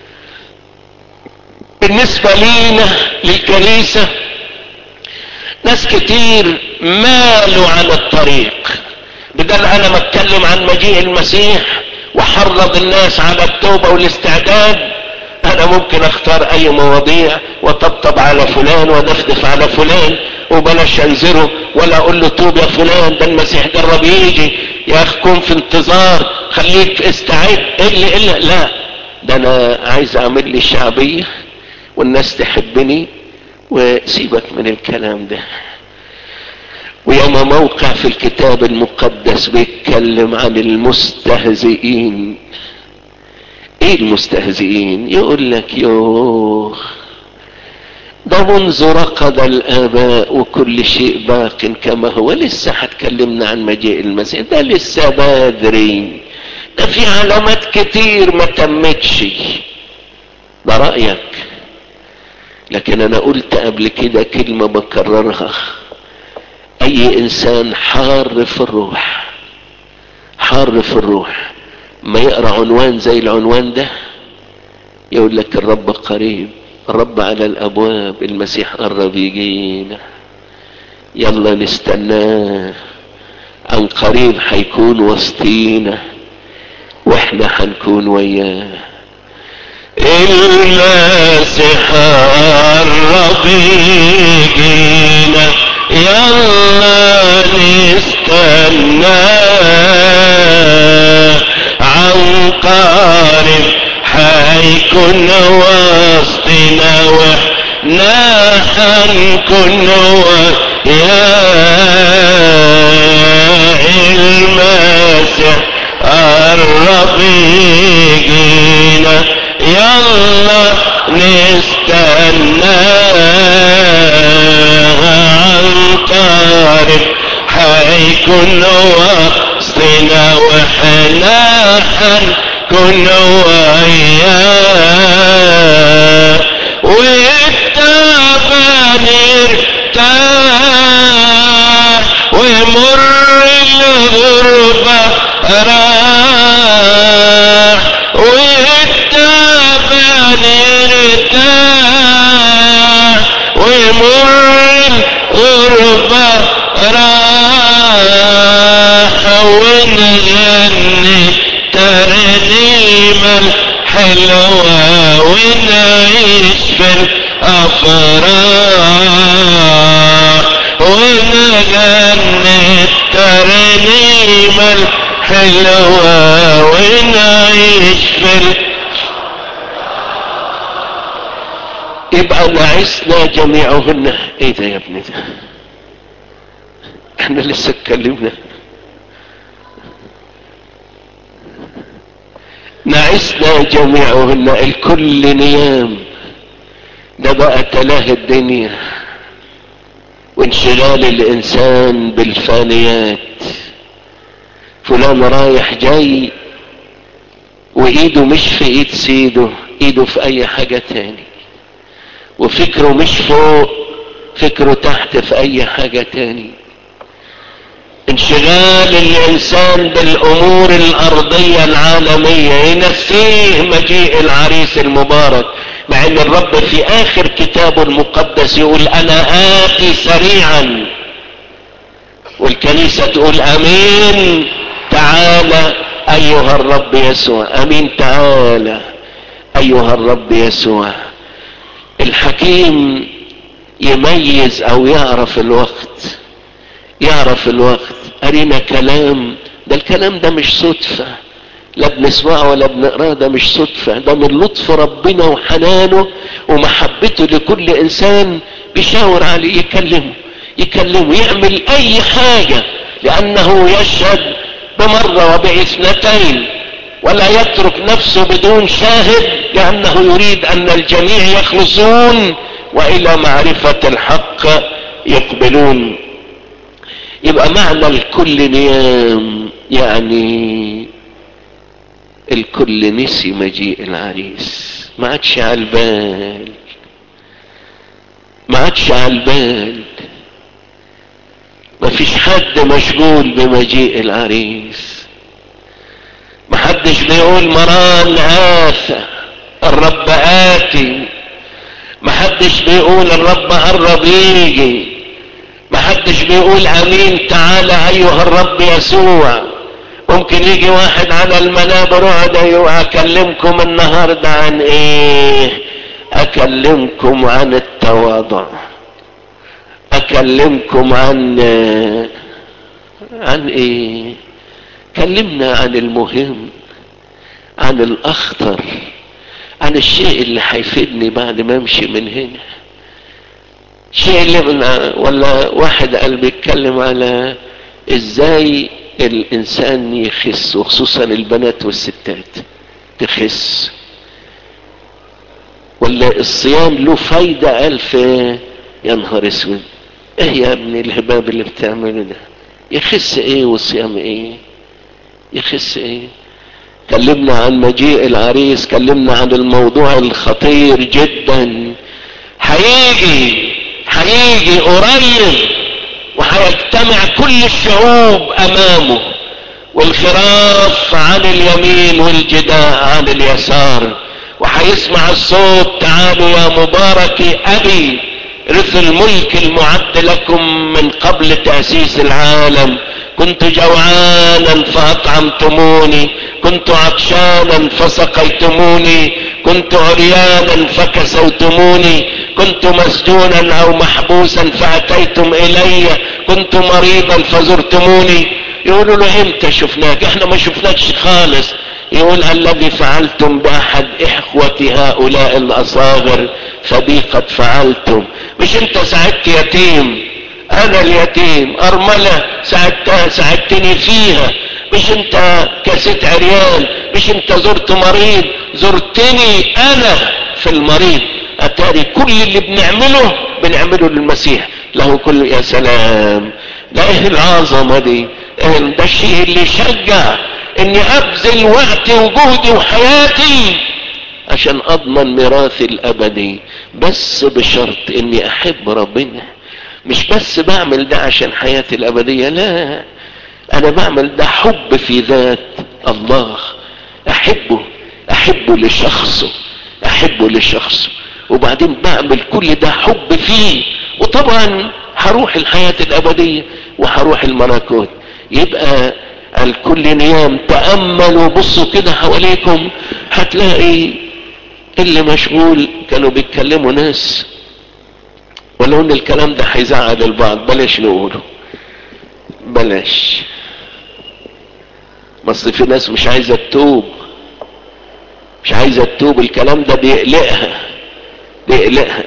بالنسبة لينا للكنيسة ناس كتير مالوا عن الطريق بدل انا ما اتكلم عن مجيء المسيح وحرض الناس على التوبة والاستعداد انا ممكن اختار اي مواضيع وطبطب على فلان ودفدف على فلان وبلاش انذره ولا اقول له توب يا فلان ده المسيح جرب يجي يا اخ كن في انتظار خليك استعد الا الا لا ده انا عايز اعمل لي شعبيه والناس تحبني وسيبك من الكلام ده ويوم موقع في الكتاب المقدس بيتكلم عن المستهزئين ايه المستهزئين يقول لك يوه ده منذ رقد الاباء وكل شيء باق كما هو لسه هتكلمنا عن مجيء المسيح ده لسه بدري ده في علامات كتير ما تمتش ده رأيك لكن انا قلت قبل كده كلمة بكررها اي انسان حار في الروح حار في الروح ما يقرا عنوان زي العنوان ده يقول لك الرب قريب الرب على الابواب المسيح قرب يجينا يلا نستناه عن قريب هيكون وسطينا واحنا هنكون وياه المسيح قرب يجينا يلا نستناه عن قريب حيكون وسطنا واحنا حنكون وياه المسيح قرب يجينا يلا نستناه عن قريب حيكون وسطنا واحنا حنكون وياه والتعبان ارتاح ومر الغربة راح والتعبان ارتاح ومر الغربة راح ونغني ترنيمة الحلوة ونعيش في الأفراح ونغني الترنيمة الحلوة ونعيش في ال... يبقى نعسنا جميعهن ايه ده يا ابني ده احنا لسه اتكلمنا نعسنا جميعهن الكل نيام ده بقى تلاه الدنيا وانشغال الانسان بالفانيات فلان رايح جاي وايده مش في ايد سيده ايده في اي حاجة تاني وفكره مش فوق فكره تحت في اي حاجة تاني انشغال الانسان بالامور الارضية العالمية ينسيه مجيء العريس المبارك مع ان الرب في اخر كتابه المقدس يقول انا اتي سريعا والكنيسة تقول امين تعالى ايها الرب يسوع امين تعالى ايها الرب يسوع الحكيم يميز او يعرف الوقت يعرف الوقت ارينا كلام ده الكلام ده مش صدفة لا بنسمعه ولا بنقراه ده مش صدفة ده من لطف ربنا وحنانه ومحبته لكل انسان بيشاور عليه يكلمه يكلمه يعمل اي حاجة لانه يشهد بمرة وباثنتين ولا يترك نفسه بدون شاهد لانه يريد ان الجميع يخلصون والى معرفة الحق يقبلون يبقى معنى الكل نيام يعني الكل نسي مجيء العريس ما عادش على البال ما عادش على البال ما فيش حد مشغول بمجيء العريس ما حدش بيقول مران آثى الرب آتي ما حدش بيقول الرب قرب يجي ما حدش بيقول امين تعالى ايها الرب يسوع ممكن يجي واحد على المنابر وقعد اكلمكم النهارده عن ايه اكلمكم عن التواضع اكلمكم عن عن ايه كلمنا عن المهم عن الاخطر عن الشيء اللي هيفيدني بعد ما امشي من هنا شيء اللي من ولا واحد قال بيتكلم على ازاي الانسان يخس وخصوصا البنات والستات تخس ولا الصيام له فايدة قال في يا نهار اسود ايه يا ابني الهباب اللي بتعمله ده يخس ايه والصيام ايه يخس ايه كلمنا عن مجيء العريس كلمنا عن الموضوع الخطير جدا هيجي هيجي قريب وهيجتمع كل الشعوب امامه والخراف عن اليمين والجداء عن اليسار وهيسمع الصوت تعالوا يا مبارك ابي رث الملك المعد لكم من قبل تأسيس العالم كنت جوعانا فأطعمتموني كنت عطشانا فسقيتموني كنت عريانا فكسوتموني كنت مسجونا او محبوسا فاتيتم الي كنت مريضا فزرتموني يقولوا له امتى شفناك احنا ما شفناكش خالص يقول الذي فعلتم باحد اخوة هؤلاء الاصاغر فبي قد فعلتم مش انت ساعدت يتيم انا اليتيم ارملة ساعدتها ساعدتني فيها مش انت كاسيت عريان مش انت زرت مريض زرتني انا في المريض اتاري كل اللي بنعمله بنعمله للمسيح له كل يا سلام ده ايه العظمة دي إيه ده الشيء اللي يشجع اني ابذل وقتي وجهدي وحياتي عشان اضمن ميراثي الابدي بس بشرط اني احب ربنا مش بس بعمل ده عشان حياتي الابدية لا انا بعمل ده حب في ذات الله احبه احبه لشخصه احبه لشخصه وبعدين بعمل كل ده حب فيه وطبعا هروح الحياة الابدية وهروح الملكوت يبقى الكل نيام تأملوا بصوا كده حواليكم هتلاقي اللي مشغول كانوا بيتكلموا ناس ولو ان الكلام ده هيزعل البعض بلاش نقوله بلاش بس في ناس مش عايزة تتوب مش عايزة تتوب الكلام ده بيقلقها بيقلقها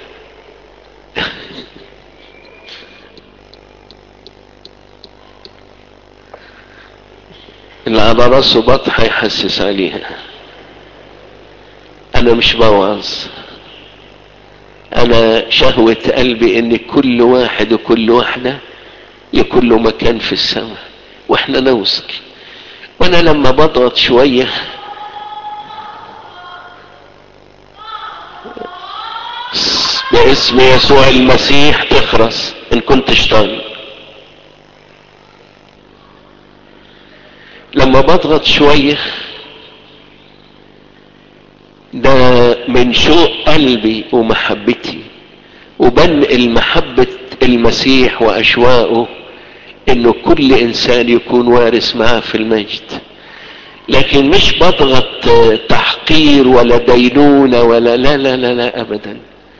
اللي على راسه بط هيحسس عليها انا مش بوعظ انا شهوة قلبي ان كل واحد وكل واحدة يكون له مكان في السماء واحنا نوصل وانا لما بضغط شوية باسم يسوع المسيح تخرس ان كنت شيطان لما بضغط شوية ده من شوق قلبي ومحبتي وبنقل محبة المسيح واشواقه انه كل انسان يكون وارث معاه في المجد لكن مش بضغط تحقير ولا دينونة ولا لا لا لا لا ابدا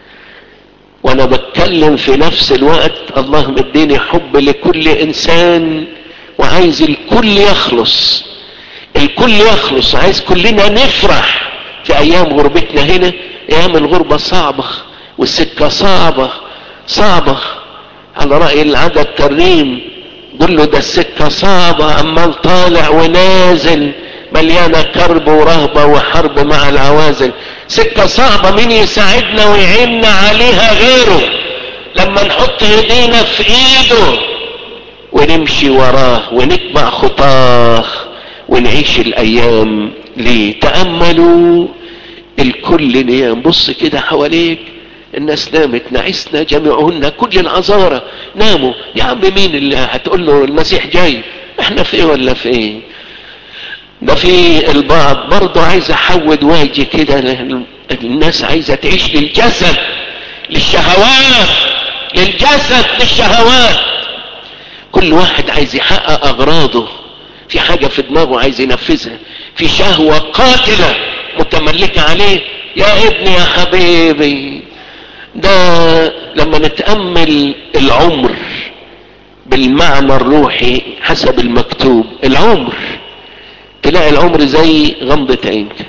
وانا بتكلم في نفس الوقت الله مديني حب لكل انسان وعايز الكل يخلص الكل يخلص عايز كلنا نفرح في ايام غربتنا هنا ايام الغربة صعبة والسكة صعبة صعبة على رأي العدد ترنيم قل له ده السكة صعبة عمال طالع ونازل مليانة كرب ورهبة وحرب مع العوازل سكة صعبة مين يساعدنا ويعيننا عليها غيره لما نحط ايدينا في ايده ونمشي وراه ونتبع خطاه ونعيش الايام ليه تأملوا الكل نيام بص كده حواليك الناس نامت نعسنا جميعهن كل العذارى ناموا يا عم مين اللي هتقول له المسيح جاي احنا في ايه ولا في ايه ده في البعض برضه عايز احود واجي كده الناس عايزة تعيش للجسد للشهوات للجسد للشهوات كل واحد عايز يحقق اغراضه في حاجة في دماغه عايز ينفذها في شهوة قاتلة متملكة عليه يا ابني يا حبيبي ده لما نتأمل العمر بالمعنى الروحي حسب المكتوب العمر تلاقي العمر زي غمضة عين كده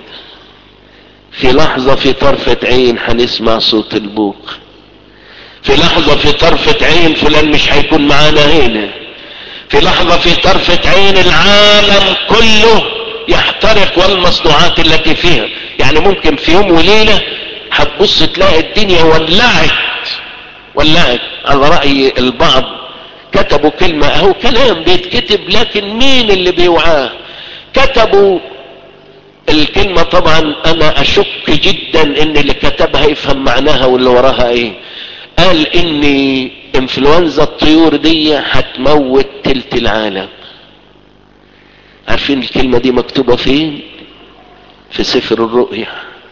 في لحظة في طرفة عين هنسمع صوت البوق في لحظة في طرفة عين فلان مش هيكون معانا هنا في لحظة في طرفة عين العالم كله يحترق والمصنوعات التي فيها يعني ممكن في يوم وليلة هتبص تلاقي الدنيا ولعت ولعت على رأي البعض كتبوا كلمة اهو كلام بيتكتب لكن مين اللي بيوعاه كتبوا الكلمة طبعا انا اشك جدا ان اللي كتبها يفهم معناها واللي وراها ايه قال ان انفلونزا الطيور دي هتموت تلت العالم عارفين الكلمة دي مكتوبة فين في سفر الرؤيا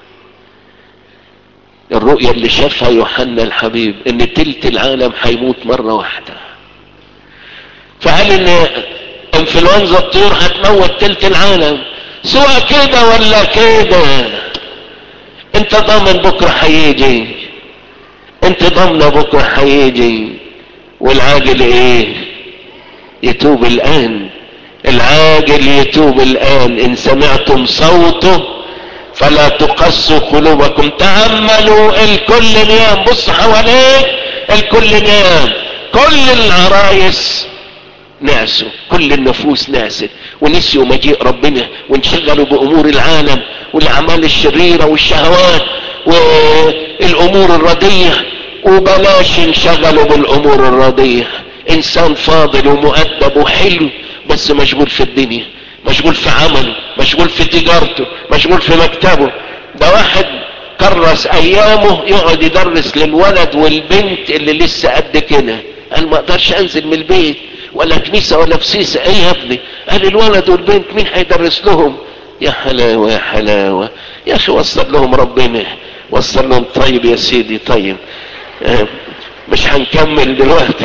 الرؤيا اللي شافها يوحنا الحبيب ان تلت العالم هيموت مرة واحدة فقال ان انفلونزا الطيور هتموت تلت العالم سواء كده ولا كده انت ضامن بكرة هيجي انت ضامنه بكرة هيجي والعاجل ايه يتوب الان العاجل يتوب الان ان سمعتم صوته فلا تقسوا قلوبكم تأملوا الكل نيام بص حواليك الكل نيام كل العرايس نعسوا كل النفوس نعست ونسيوا مجيء ربنا وانشغلوا بامور العالم والاعمال الشريره والشهوات والامور الرديه وبلاش انشغلوا بالامور الرديه انسان فاضل ومؤدب وحلو بس مشغول في الدنيا مشغول في عمله مشغول في تجارته مشغول في مكتبه ده واحد كرس ايامه يقعد يدرس للولد والبنت اللي لسه قد كده قال ما اقدرش انزل من البيت ولا كنيسة ولا بسيسة ايه يا ابني قال الولد والبنت مين هيدرس لهم يا حلاوة يا حلاوة يا اخي وصل لهم ربنا وصل لهم طيب يا سيدي طيب اه مش هنكمل دلوقتي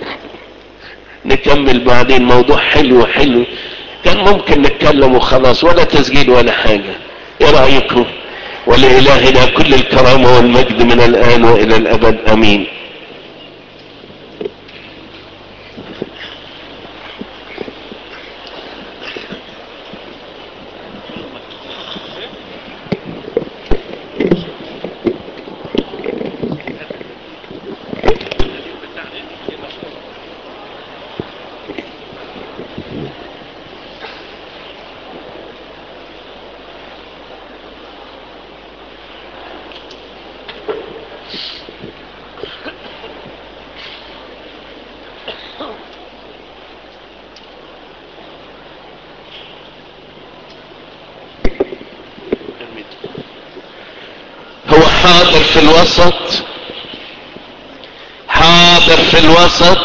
نكمل بعدين موضوع حلو حلو كان ممكن نتكلم وخلاص ولا تسجيل ولا حاجة ايه رأيكم ولإلهنا كل الكرامة والمجد من الآن وإلى الأبد أمين هو حاضر في الوسط في الوسط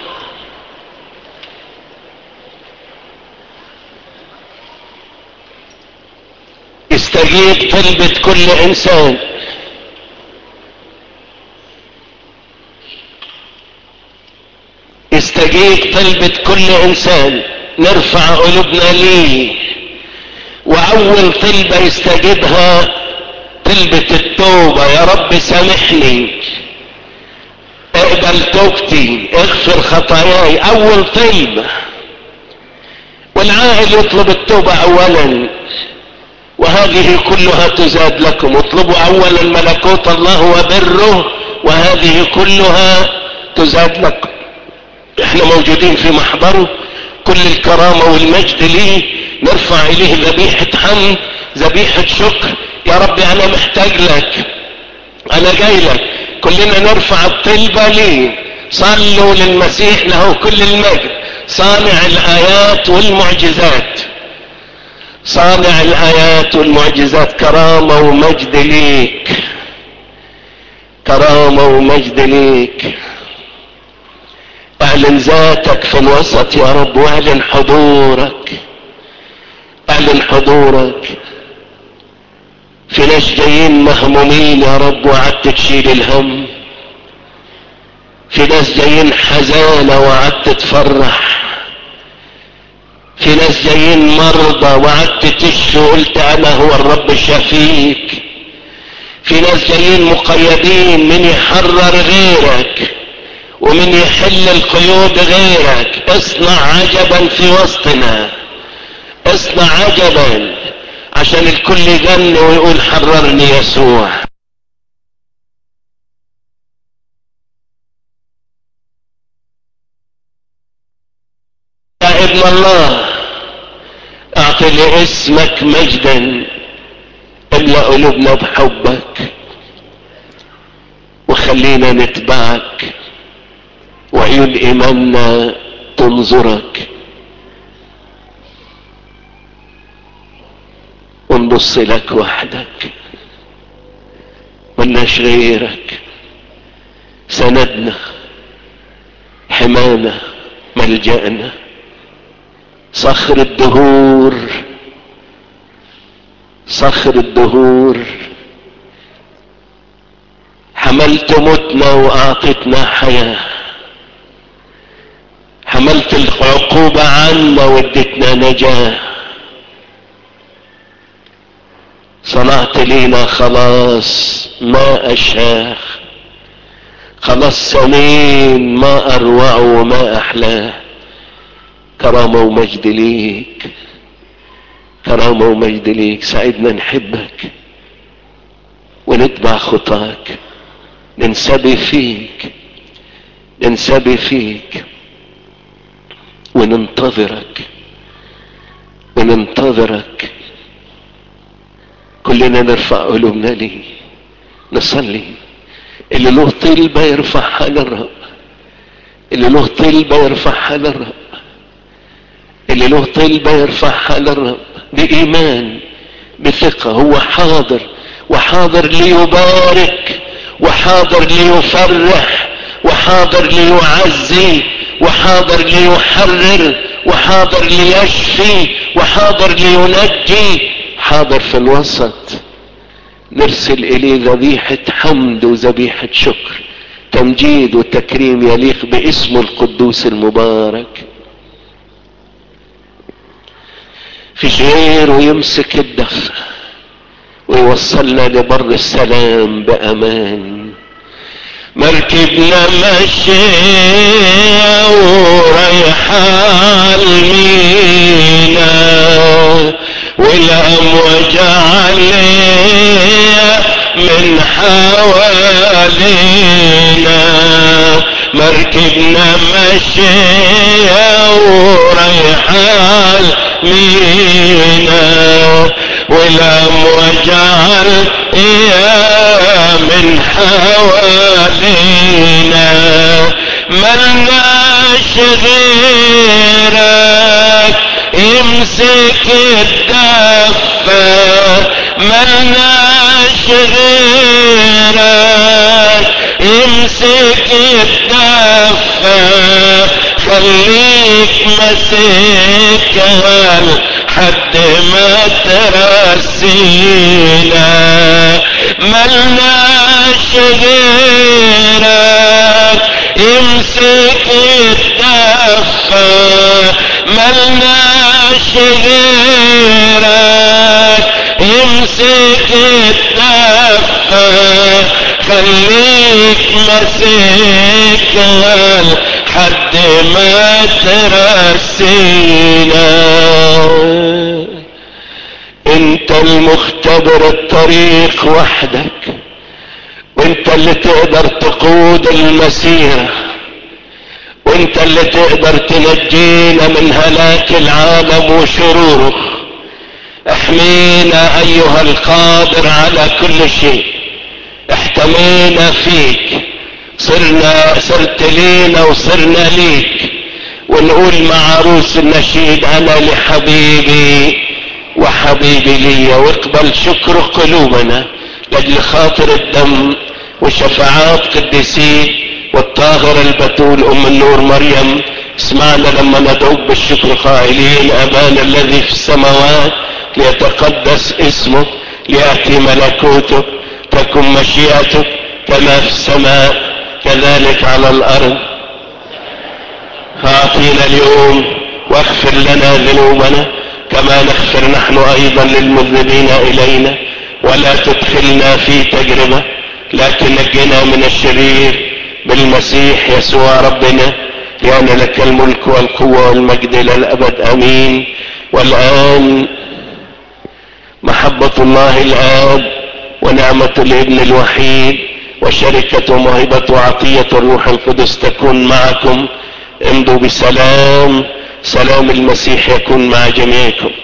استجيب طلبة كل انسان استجيب طلبة كل انسان نرفع قلوبنا ليه واول طلبة يستجيبها طلبة التوبة يا رب سامحني اقبل توبتي اغفر خطاياي اول طلبة والعائل يطلب التوبة اولا وهذه كلها تزاد لكم اطلبوا اولا ملكوت الله وبره وهذه كلها تزاد لكم احنا موجودين في محضره كل الكرامة والمجد ليه نرفع اليه ذبيحة حمد ذبيحة شكر يا ربي انا محتاج لك انا جاي لك كلنا نرفع الطلبة ليه صلوا للمسيح له كل المجد صانع الايات والمعجزات صانع الايات والمعجزات كرامة ومجد ليك كرامة ومجد ليك اعلن ذاتك في الوسط يا رب واعلن حضورك اعلن حضورك في ناس جايين مهمومين يا رب وقعدت تشيل الهم في ناس جايين حزانة وقعدت تفرح في ناس جايين مرضى وقعدت تشفي وقلت انا هو الرب شفيك في ناس جايين مقيدين من يحرر غيرك ومن يحل القيود غيرك اصنع عجبا في وسطنا اصنع عجبا عشان الكل يغني ويقول حررني يسوع يا ابن الله اعطي لاسمك مجدا املا قلوبنا بحبك وخلينا نتبعك وعيون ايماننا تنظرك ونبص لك وحدك ملناش غيرك سندنا حمانا ملجأنا صخر الدهور صخر الدهور حملت موتنا واعطتنا حياه حملت العقوبة عنا وادتنا نجاة صنعت لينا خلاص ما أشاه خلاص سمين ما أروعه وما أحلاه كرامة ومجد ليك كرامة ومجد ليك ساعدنا نحبك ونتبع خطاك ننسبي فيك ننسبي فيك وننتظرك وننتظرك كلنا نرفع قلوبنا ليه نصلي اللي له طلبة يرفعها للرب اللي له طلبة يرفعها للرب اللي له طلبة يرفعها للرب بإيمان بثقة هو حاضر وحاضر ليبارك وحاضر ليفرح وحاضر ليعزي وحاضر ليحرر وحاضر ليشفي وحاضر لينجي حاضر في الوسط نرسل اليه ذبيحة حمد وذبيحة شكر تمجيد وتكريم يليق باسمه القدوس المبارك فيش غيره يمسك الدفع ويوصلنا لبر السلام بامان مركبنا ماشية ورايحة المينا والأمواج عليا من حوالينا مركبنا ماشية ورايحة المينا والأمواج عليا من حوالينا ملناش غيرك امسك الدفة ملناش غيرك امسك الدفة خليك ماسكها لحد ما ترسينا ملناش غيرك امسك الدفة ملناش غيرك امسك الدفة خليك ماسكها لحد ما ترسينا انت المختبر الطريق وحدك وانت اللي تقدر تقود المسيرة وانت اللي تقدر تنجينا من هلاك العالم وشروره احمينا ايها القادر على كل شيء احتمينا فيك صرنا صرت لينا وصرنا ليك ونقول مع عروس النشيد انا لحبيبي وحبيبي لي واقبل شكر قلوبنا لاجل خاطر الدم وشفاعات قديسيك والطاهر البتول ام النور مريم اسمعنا لما ندعوك بالشكر قائلين ابانا الذي في السماوات ليتقدس اسمه لياتي ملكوتك تكن مشيئتك كما في السماء كذلك على الارض اعطينا اليوم واغفر لنا ذنوبنا كما نغفر نحن ايضا للمذنبين الينا ولا تدخلنا في تجربه لكن نجنا من الشرير بالمسيح يسوع ربنا لان لك الملك والقوه والمجد الى الابد امين والان محبه الله الاب ونعمه الابن الوحيد وشركه وموهبه وعطيه الروح القدس تكون معكم امضوا بسلام سلام المسيح يكون مع جميعكم